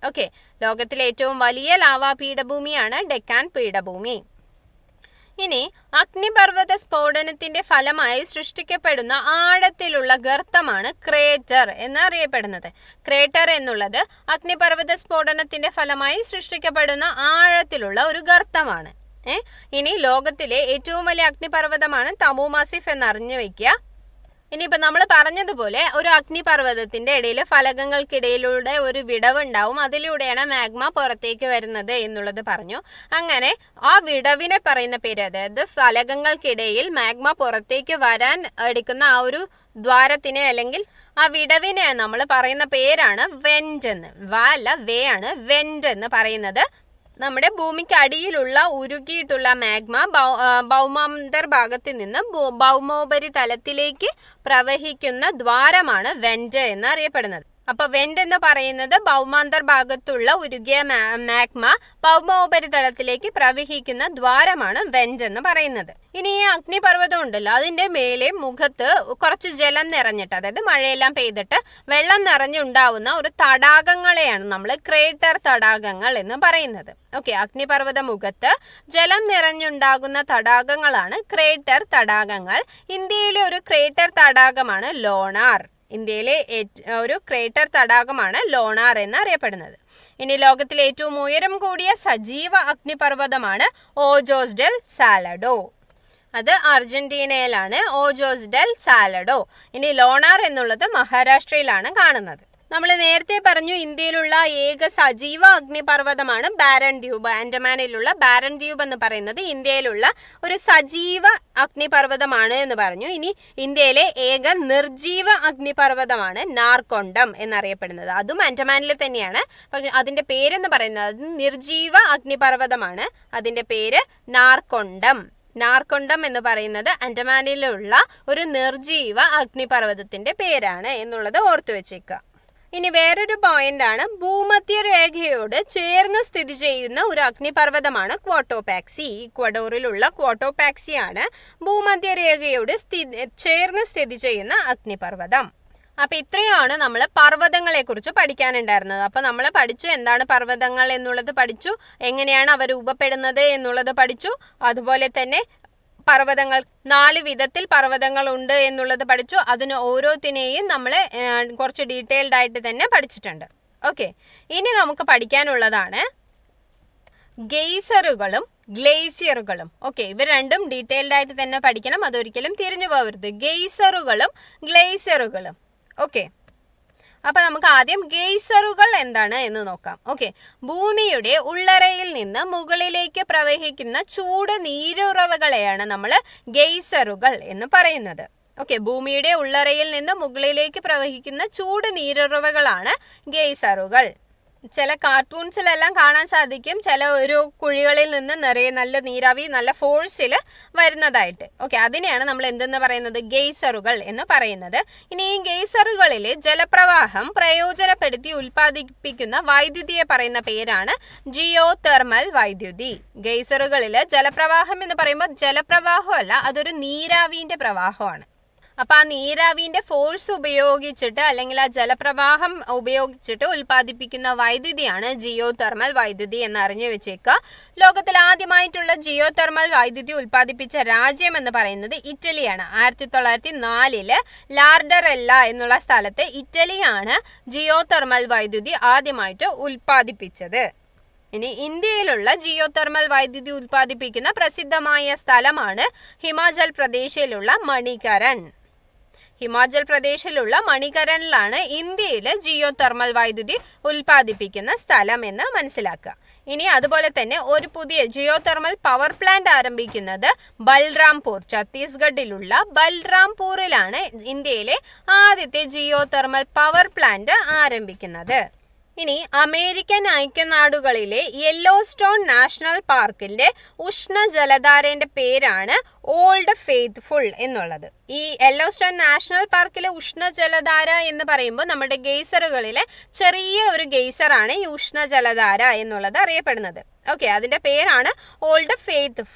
Speaker 1: ഓക്കെ ലോകത്തിലെ ഏറ്റവും വലിയ ലാവാ പീഠഭൂമിയാണ് ഡെക്കാൻ പീഠഭൂമി ഇനി അഗ്നിപർവ്വത സ്ഫോടനത്തിന്റെ ഫലമായി സൃഷ്ടിക്കപ്പെടുന്ന ആഴത്തിലുള്ള ഗർത്തമാണ് ക്രേറ്റർ എന്നറിയപ്പെടുന്നത് ക്രേറ്റർ എന്നുള്ളത് അഗ്നിപർവ്വത സ്ഫോടനത്തിന്റെ ഫലമായി സൃഷ്ടിക്കപ്പെടുന്ന ആഴത്തിലുള്ള ഒരു ഗർത്തമാണ് ഏ ഇനി ലോകത്തിലെ ഏറ്റവും വലിയ അഗ്നിപർവ്വതമാണ് തമു മാസിഫ് എന്നറിഞ്ഞു വെക്കുക ഇനിയിപ്പോ നമ്മൾ പറഞ്ഞതുപോലെ ഒരു അഗ്നിപർവ്വതത്തിന്റെ ഇടയിൽ ഫലകങ്ങൾക്കിടയിലൂടെ ഒരു വിടവ് ഉണ്ടാവും അതിലൂടെയാണ് മാഗ്മ പുറത്തേക്ക് വരുന്നത് എന്നുള്ളത് പറഞ്ഞു അങ്ങനെ ആ വിടവിനെ പറയുന്ന പേര് അതായത് ഫലകങ്ങൾക്കിടയിൽ മാഗ്മ പുറത്തേക്ക് വരാൻ എടുക്കുന്ന ആ ഒരു ദ്വാരത്തിനെ അല്ലെങ്കിൽ ആ വിടവിനെ നമ്മൾ പറയുന്ന പേരാണ് വെന്റ് എന്ന് വ അല്ല വേ ആണ് വെന്റ് എന്ന് പറയുന്നത് നമ്മുടെ ഭൂമിക്ക് അടിയിലുള്ള ഉരുകിയിട്ടുള്ള മാഗ്മ ഭൗ- ആ, ഭൗമാന്തർ ഭാഗത്ത് നിന്ന് ഭൂ- ഭൗമോപരിതലത്തിലേക്ക് പ്രവഹിക്കുന്ന ദ്വാരമാണ് വെന്റ് എന്ന് അറിയപ്പെടുന്നത് അപ്പൊ വെന്റ് എന്ന് പറയുന്നത് ഭൗമാന്തർ ഭാഗത്തുള്ള ഉരുകിയ മാ- മാഗ്മ ഭൗമോപരിതലത്തിലേക്ക് പ്രവഹിക്കുന്ന ദ്വാരമാണ് വെന്റ് എന്ന് പറയുന്നത് ഇനി ഈ അഗ്നിപർവ്വതം ഉണ്ടല്ലോ അതിന്റെ മേലെ മുഖത്ത് കുറച്ച് ജലം നിറഞ്ഞിട്ട് അതായത് മഴയെല്ലാം പെയ്തിട്ട് വെള്ളം നിറഞ്ഞുണ്ടാവുന്ന ഒരു തടാകങ്ങളെയാണ് നമ്മൾ ക്രേറ്റർ തടാകങ്ങൾ എന്ന് പറയുന്നത് ഓക്കെ അഗ്നിപർവ്വത മുഖത്ത് ജലം നിറഞ്ഞുണ്ടാകുന്ന തടാകങ്ങളാണ് ക്രേറ്റർ തടാകങ്ങൾ ഇന്ത്യയിലെ ഒരു ക്രേറ്റർ തടാകമാണ് ലോണാർ ഇന്ത്യയിലെ ഏറ്റ്- ഒരു ക്രേറ്റർ തടാകമാണ് ലോണാർ എന്ന് അറിയപ്പെടുന്നത് ഇനി ലോകത്തിലെ ഏറ്റവും ഉയരം കൂടിയ സജീവ അഗ്നിപർവ്വതമാണ് ഓജോസ് ഡെൽ സാലഡോ അത് അർജന്റീനയിലാണ് ഓജോസ് ഡെൽ സാലഡോ ഇനി ലോണാർ എന്നുള്ളത് മഹാരാഷ്ട്രയിലാണ് കാണുന്നത് നമ്മൾ നേരത്തെ പറഞ്ഞു ഇന്ത്യയിലുള്ള ഏക സജീവ അഗ്നിപർവ്വതമാണ് ബാരൻ ദ്വീപ് ആൻഡമാനിലുള്ള ബാരൻ ദ്വീപ് എന്ന് പറയുന്നത് ഇന്ത്യയിലുള്ള ഒരു സജീവ അഗ്നിപർവ്വതമാണ് എന്ന് പറഞ്ഞു ഇനി ഇന്ത്യയിലെ ഏക നിർജീവ അഗ്നിപർവ്വതമാണ് നാർക്കൊണ്ടം എന്നറിയപ്പെടുന്നത് അതും ആൻഡമാനിൽ തന്നെയാണ് പക്ഷെ അതിന്റെ പേരെന്ന് പറയുന്നത് അത് നിർജീവ അഗ്നിപർവ്വതമാണ് അതിന്റെ പേര് നാർക്കൊണ്ടം നാർക്കൊണ്ടം എന്ന് പറയുന്നത് അൻഡമാനിലുള്ള ഒരു നിർജീവ അഗ്നിപർവ്വതത്തിന്റെ പേരാണ് എന്നുള്ളത് ഓർത്തു വെച്ചേക്കുക ഇനി വേറൊരു പോയിന്റ് ആണ് ഭൂമധ്യരേഖയോട് ചേർന്ന് സ്ഥിതി ചെയ്യുന്ന ഒരു അഗ്നിപർവ്വതമാണ് ക്വാട്ടോപാക്സി ഇക്വഡോറിലുള്ള ക്വാട്ടോപാക്സി ആണ് ഭൂമധ്യരേഖയോട് സ്ഥിതി ചേർന്ന് സ്ഥിതി ചെയ്യുന്ന അഗ്നിപർവ്വതം അപ്പൊ ഇത്രയാണ് നമ്മൾ പർവ്വതങ്ങളെ കുറിച്ച് പഠിക്കാനുണ്ടായിരുന്നത് അപ്പൊ നമ്മൾ പഠിച്ചു എന്താണ് പർവ്വതങ്ങൾ എന്നുള്ളത് പഠിച്ചു എങ്ങനെയാണ് അവ രൂപപ്പെടുന്നത് എന്നുള്ളത് പഠിച്ചു അതുപോലെ തന്നെ പർവ്വതങ്ങൾ നാല് വിധത്തിൽ പർവ്വതങ്ങൾ ഉണ്ട് എന്നുള്ളത് പഠിച്ചു അതിന് ഓരോത്തിനെയും നമ്മൾ കുറച്ച് ഡീറ്റെയിൽഡ് ആയിട്ട് തന്നെ പഠിച്ചിട്ടുണ്ട് ഓക്കെ ഇനി നമുക്ക് പഠിക്കാനുള്ളതാണ് ഗെയ്സറുകളും ഗ്ലേസിയറുകളും ഓക്കെ ഇവ രണ്ടും ഡീറ്റെയിൽഡ് ആയിട്ട് തന്നെ പഠിക്കണം അതൊരിക്കലും തിരിഞ്ഞു പോകരുത് ഗെയ്സറുകളും ഗ്ലേസിയറുകളും ഓക്കെ അപ്പൊ നമുക്ക് ആദ്യം ഗെയ്സറുകൾ എന്താണ് എന്ന് നോക്കാം ഓക്കെ ഭൂമിയുടെ ഉള്ളറയിൽ നിന്ന് മുകളിലേക്ക് പ്രവഹിക്കുന്ന ചൂട് നീരുറവകളെയാണ് നമ്മൾ ഗെയ്സറുകൾ എന്ന് പറയുന്നത് ഓക്കെ ഭൂമിയുടെ ഉള്ളറയിൽ നിന്ന് മുകളിലേക്ക് പ്രവഹിക്കുന്ന ചൂട് നീരുറവകളാണ് ഗെയ്സറുകൾ ചില കാർട്ടൂൺസിലെല്ലാം കാണാൻ സാധിക്കും ചില ഒരു കുഴികളിൽ നിന്ന് നിറയെ നല്ല നീരാവി നല്ല ഫോഴ്സിൽ വരുന്നതായിട്ട് ഓക്കെ അതിനെയാണ് നമ്മൾ എന്തെന്ന് പറയുന്നത് ഗെയ്സറുകൾ എന്ന് പറയുന്നത് ഇനി ഈ ഗെയ്സറുകളിലെ ജലപ്രവാഹം പ്രയോജനപ്പെടുത്തി ഉൽപ്പാദിപ്പിക്കുന്ന വൈദ്യുതിയെ പറയുന്ന പേരാണ് ജിയോ തെർമൽ വൈദ്യുതി ഗെയ്സറുകളിൽ ജലപ്രവാഹം എന്ന് പറയുമ്പോൾ ജലപ്രവാഹമല്ല അതൊരു നീരാവിന്റെ പ്രവാഹമാണ് അപ്പൊ ആ നീരാവിന്റെ ഫോഴ്സ് ഉപയോഗിച്ചിട്ട് അല്ലെങ്കിൽ ആ ജലപ്രവാഹം ഉപയോഗിച്ചിട്ട് ഉൽപ്പാദിപ്പിക്കുന്ന വൈദ്യുതിയാണ് ജിയോ തെർമൽ വൈദ്യുതി എന്ന് അറിഞ്ഞു വെച്ചേക്കുക ലോകത്തിൽ ആദ്യമായിട്ടുള്ള ജിയോ തെർമൽ വൈദ്യുതി ഉൽപ്പാദിപ്പിച്ച രാജ്യം എന്ന് പറയുന്നത് ഇറ്റലിയാണ് ആയിരത്തി തൊള്ളായിരത്തി നാലില് ലാർഡറെല്ല എന്നുള്ള സ്ഥലത്ത് ഇറ്റലിയാണ് ജിയോ തെർമൽ വൈദ്യുതി ആദ്യമായിട്ട് ഉൽപ്പാദിപ്പിച്ചത് ഇനി ഇന്ത്യയിലുള്ള ജിയോ തെർമൽ വൈദ്യുതി ഉൽപ്പാദിപ്പിക്കുന്ന പ്രസിദ്ധമായ സ്ഥലമാണ് ഹിമാചൽ പ്രദേശിലുള്ള മണികരൺ ഹിമാചൽ പ്രദേശിലുള്ള മണികരണിലാണ് ഇന്ത്യയിലെ ജിയോ തെർമൽ വൈദ്യുതി ഉൽപ്പാദിപ്പിക്കുന്ന സ്ഥലം എന്ന് മനസ്സിലാക്കുക ഇനി അതുപോലെ തന്നെ ഒരു പുതിയ ജിയോ തെർമൽ പവർ പ്ലാന്റ് ആരംഭിക്കുന്നത് ബൽറാംപൂർ ഛത്തീസ്ഗഡിലുള്ള ബൽറാംപൂരിലാണ് ഇന്ത്യയിലെ ആദ്യത്തെ ജിയോ തെർമൽ പവർ പ്ലാന്റ് ആരംഭിക്കുന്നത് ഇനി അമേരിക്കൻ ഐക്യനാടുകളിലെ യെല്ലോസ്റ്റോൺ നാഷണൽ പാർക്കിന്റെ ഉഷ്ണ ജലധാരന്റെ പേരാണ് ഓൾഡ് ഫെയ്ത്ത്ഫുൾ എന്നുള്ളത് ഈ യെല്ലോസ്റ്റോൺ നാഷണൽ പാർക്കിലെ ഉഷ്ണ ജലധാര എന്ന് പറയുമ്പോൾ നമ്മുടെ ഗെയ്സറുകളിലെ ചെറിയ ഒരു ഗെയ്സറാണ് ഈ ഉഷ്ണ ജലധാര എന്നുള്ളത് അറിയപ്പെടുന്നത് ഓക്കെ അതിന്റെ പേരാണ് ഓൾഡ് ഫെയ്ത്ത്ഫുൾ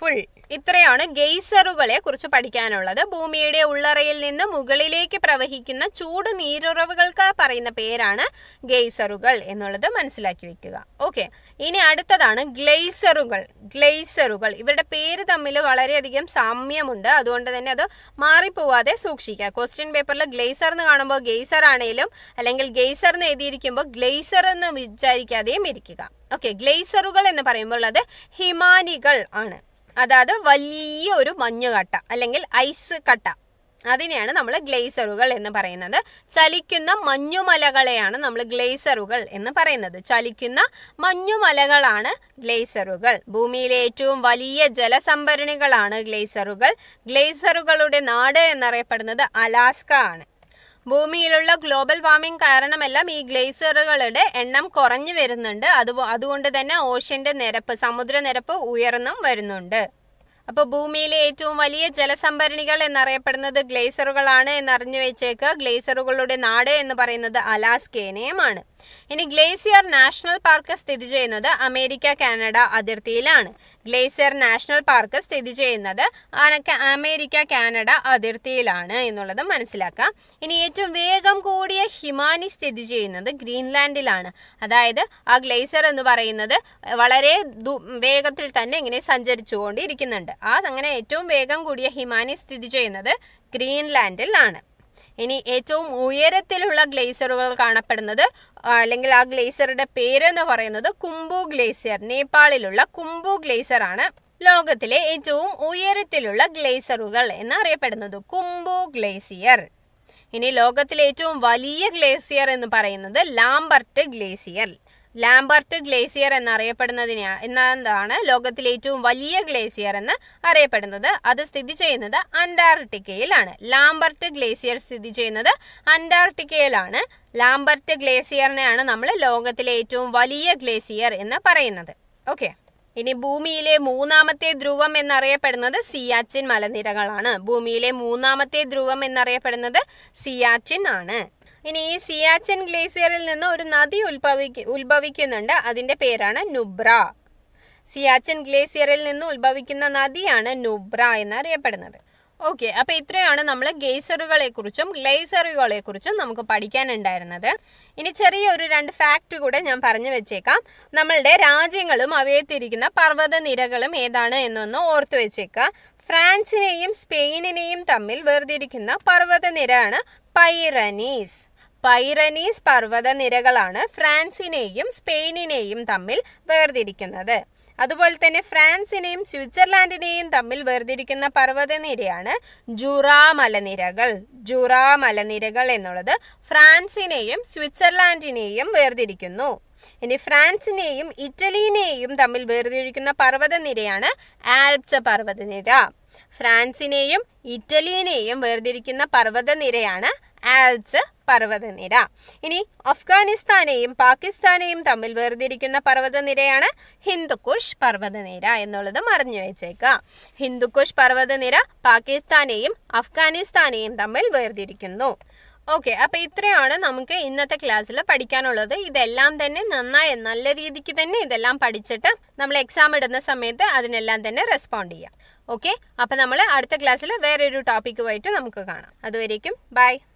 Speaker 1: ഇത്രയാണ് ഗെയ്സറുകളെ കുറിച്ച് പഠിക്കാനുള്ളത് ഭൂമിയുടെ ഉള്ളറയിൽ നിന്ന് മുകളിലേക്ക് പ്രവഹിക്കുന്ന ചൂട് നീരുറവുകൾക്ക് പറയുന്ന പേരാണ് ഗെയ്സറുകൾ എന്നുള്ളത് മനസ്സിലാക്കി വെക്കുക ഓക്കെ ഇനി അടുത്തതാണ് ഗ്ലെയ്സറുകൾ ഗ്ലെയ്സറുകൾ ഇവരുടെ പേര് തമ്മിൽ വളരെയധികം സാമ്യമുണ്ട് അതുകൊണ്ട് തന്നെ അത് മാറിപ്പോവാതെ സൂക്ഷിക്കുക ക്വസ്റ്റ്യൻ പേപ്പറിൽ ഗ്ലേസർ എന്ന് കാണുമ്പോൾ ഗെയ്സർ ആണെങ്കിലും അല്ലെങ്കിൽ ഗെയ്സർ എന്ന് എഴുതിയിരിക്കുമ്പോൾ ഗ്ലെയ്സർ എന്ന് വിചാരിക്കാതെയും ഇരിക്കുക ഓക്കെ ഗ്ലെയ്സറുകൾ എന്ന് പറയുമ്പോൾ അത് ഹിമാനികൾ ആണ് അതായത് വലിയ ഒരു മഞ്ഞുകട്ട അല്ലെങ്കിൽ ഐസ് കട്ട അതിനെയാണ് നമ്മൾ ഗ്ലേസറുകൾ എന്ന് പറയുന്നത് ചലിക്കുന്ന മഞ്ഞുമലകളെയാണ് നമ്മൾ ഗ്ലേസറുകൾ എന്ന് പറയുന്നത് ചലിക്കുന്ന മഞ്ഞുമലകളാണ് ഗ്ലേസറുകൾ ഭൂമിയിലെ ഏറ്റവും വലിയ ജലസംഭരണികളാണ് ഗ്ലേസറുകൾ ഗ്ലേസറുകളുടെ നാട് എന്നറിയപ്പെടുന്നത് അലാസ്ക ആണ് ഭൂമിയിലുള്ള ഗ്ലോബൽ വാർമിംഗ് കാരണമെല്ലാം ഈ ഗ്ലേസറുകളുടെ എണ്ണം കുറഞ്ഞു വരുന്നുണ്ട് അത് അതുകൊണ്ട് തന്നെ ഓഷ്യന്റെ നിരപ്പ് സമുദ്രനിരപ്പ് ഉയർന്നും വരുന്നുണ്ട് അപ്പോൾ ഭൂമിയിലെ ഏറ്റവും വലിയ ജലസംഭരണികൾ എന്നറിയപ്പെടുന്നത് ഗ്ലേസറുകളാണ് എന്നറിഞ്ഞു വെച്ചേക്ക് ഗ്ലേസറുകളുടെ നാട് എന്ന് പറയുന്നത് അലാസ്കേനയുമാണ് ഇനി ഗ്ലേസിയർ നാഷണൽ പാർക്ക് സ്ഥിതി ചെയ്യുന്നത് അമേരിക്ക കാനഡ അതിർത്തിയിലാണ് ഗ്ലേസിയർ നാഷണൽ പാർക്ക് സ്ഥിതി ചെയ്യുന്നത് അനക്ക- അമേരിക്ക കാനഡ അതിർത്തിയിലാണ് എന്നുള്ളത് മനസ്സിലാക്കാം ഇനി ഏറ്റവും വേഗം കൂടിയ ഹിമാനി സ്ഥിതി ചെയ്യുന്നത് ഗ്രീൻലാൻഡിലാണ് അതായത് ആ ഗ്ലേസിയർ എന്ന് പറയുന്നത് വളരെ ദു- വേഗത്തിൽ തന്നെ ഇങ്ങനെ സഞ്ചരിച്ചുകൊണ്ടിരിക്കുന്നുണ്ട് ആ അങ്ങനെ ഏറ്റവും വേഗം കൂടിയ ഹിമാനി സ്ഥിതി ചെയ്യുന്നത് ഗ്രീൻലാൻഡിലാണ് ഇനി ഏറ്റവും ഉയരത്തിലുള്ള ഗ്ലേസറുകൾ കാണപ്പെടുന്നത് ആ, അല്ലെങ്കിൽ ആ ഗ്ലേസറുടെ പേരെന്ന് പറയുന്നത് കുംബു ഗ്ലേസിയർ നേപ്പാളിലുള്ള കുംബു ഗ്ലേസർ ആണ് ലോകത്തിലെ ഏറ്റവും ഉയരത്തിലുള്ള ഗ്ലേസറുകൾ എന്നറിയപ്പെടുന്നത് കുംബു ഗ്ലേസിയർ ഇനി ലോകത്തിലെ ഏറ്റവും വലിയ ഗ്ലേസിയർ എന്ന് പറയുന്നത് ലാംബർട്ട് ഗ്ലേസിയർ ലാംബർട്ട് ഗ്ലേസിയർ എന്നറിയപ്പെടുന്നതിനെ എന്നതാണ് ലോകത്തിലെ ഏറ്റവും വലിയ ഗ്ലേസിയർ എന്ന് അറിയപ്പെടുന്നത് അത് സ്ഥിതി ചെയ്യുന്നത് അന്റാർട്ടിക്കയിലാണ് ലാംബർട്ട് ഗ്ലേസിയർ സ്ഥിതി ചെയ്യുന്നത് അന്റാർട്ടിക്കയിലാണ് ലാംബർട്ട് ഗ്ലേസിയറിനെയാണ് നമ്മൾ ലോകത്തിലെ ഏറ്റവും വലിയ ഗ്ലേസിയർ എന്ന് പറയുന്നത് ഓക്കെ ഇനി ഭൂമിയിലെ മൂന്നാമത്തെ ധ്രുവം എന്നറിയപ്പെടുന്നത് സിയാച്ചിൻ മലനിരകളാണ് ഭൂമിയിലെ മൂന്നാമത്തെ ധ്രുവം എന്നറിയപ്പെടുന്നത് സിയാച്ചിൻ ആണ് ഇനി ഈ സിയാച്ചിൻ ഗ്ലേസിയറിൽ നിന്ന് ഒരു നദി ഉത്ഭവിക്ക ഉത്ഭവിക്കുന്നുണ്ട് അതിന്റെ പേരാണ് നുബ്ര സിയാച്ചിൻ ഗ്ലേസിയറിൽ നിന്ന് ഉത്ഭവിക്കുന്ന നദിയാണ് നുബ്ര എന്നറിയപ്പെടുന്നത് ഓക്കെ അപ്പൊ ഇത്രയാണ് നമ്മൾ ഗേസറുകളെ കുറിച്ചും ഗ്ലേസറുകളെ കുറിച്ചും നമുക്ക് പഠിക്കാനുണ്ടായിരുന്നത് ഇനി ചെറിയൊരു രണ്ട് ഫാക്ട് കൂടെ ഞാൻ പറഞ്ഞു വെച്ചേക്കാം നമ്മളുടെ രാജ്യങ്ങളും അവയത്തിരിക്കുന്ന പർവ്വത നിരകളും ഏതാണ് എന്നൊന്ന് ഓർത്തു വെച്ചേക്കാം ഫ്രാൻസിനെയും സ്പെയിനിനെയും തമ്മിൽ വേർതിരിക്കുന്ന പർവ്വതനിരയാണ് പൈറനീസ് പൈറനീസ് പർവ്വത നിരകളാണ് ഫ്രാൻസിനെയും സ്പെയിനിനെയും തമ്മിൽ വേർതിരിക്കുന്നത് അതുപോലെ തന്നെ ഫ്രാൻസിനെയും സ്വിറ്റ്സർലാൻഡിനെയും തമ്മിൽ വേർതിരിക്കുന്ന പർവ്വതനിരയാണ് ജുറാ മലനിരകൾ ജുറാ മലനിരകൾ എന്നുള്ളത് ഫ്രാൻസിനെയും സ്വിറ്റ്സർലാൻഡിനെയും വേർതിരിക്കുന്നു ഇനി ഫ്രാൻസിനെയും ഇറ്റലിനെയും തമ്മിൽ വേർതിരിക്കുന്ന പർവ്വതനിരയാണ് ആൽപ്സ് പർവ്വതനിര ഫ്രാൻസിനെയും ഇറ്റലിനെയും വേർതിരിക്കുന്ന പർവ്വതനിരയാണ് ആൽപ്സ് പർവ്വതനിര ഇനി അഫ്ഗാനിസ്ഥാനെയും പാകിസ്ഥാനെയും തമ്മിൽ വേർതിരിക്കുന്ന പർവ്വതനിരയാണ് ഹിന്ദുക്കുഷ് പർവ്വതനിര എന്നുള്ളത് മറിഞ്ഞു വെച്ചേക്കാം ഹിന്ദുക്കുഷ് പർവ്വതനിര പാകിസ്ഥാനെയും അഫ്ഗാനിസ്ഥാനെയും തമ്മിൽ വേർതിരിക്കുന്നു ഓക്കെ അപ്പൊ ഇത്രയാണ് നമുക്ക് ഇന്നത്തെ ക്ലാസ്സിൽ പഠിക്കാനുള്ളത് ഇതെല്ലാം തന്നെ നന്നായി നല്ല രീതിക്ക് തന്നെ ഇതെല്ലാം പഠിച്ചിട്ട് നമ്മൾ എക്സാം ഇടുന്ന സമയത്ത് അതിനെല്ലാം തന്നെ റെസ്പോണ്ട് ചെയ്യാം ഓക്കെ അപ്പൊ നമ്മൾ അടുത്ത ക്ലാസ്സിൽ വേറൊരു ടോപ്പിക്കുമായിട്ട് നമുക്ക് കാണാം അതുവരേക്കും ബൈ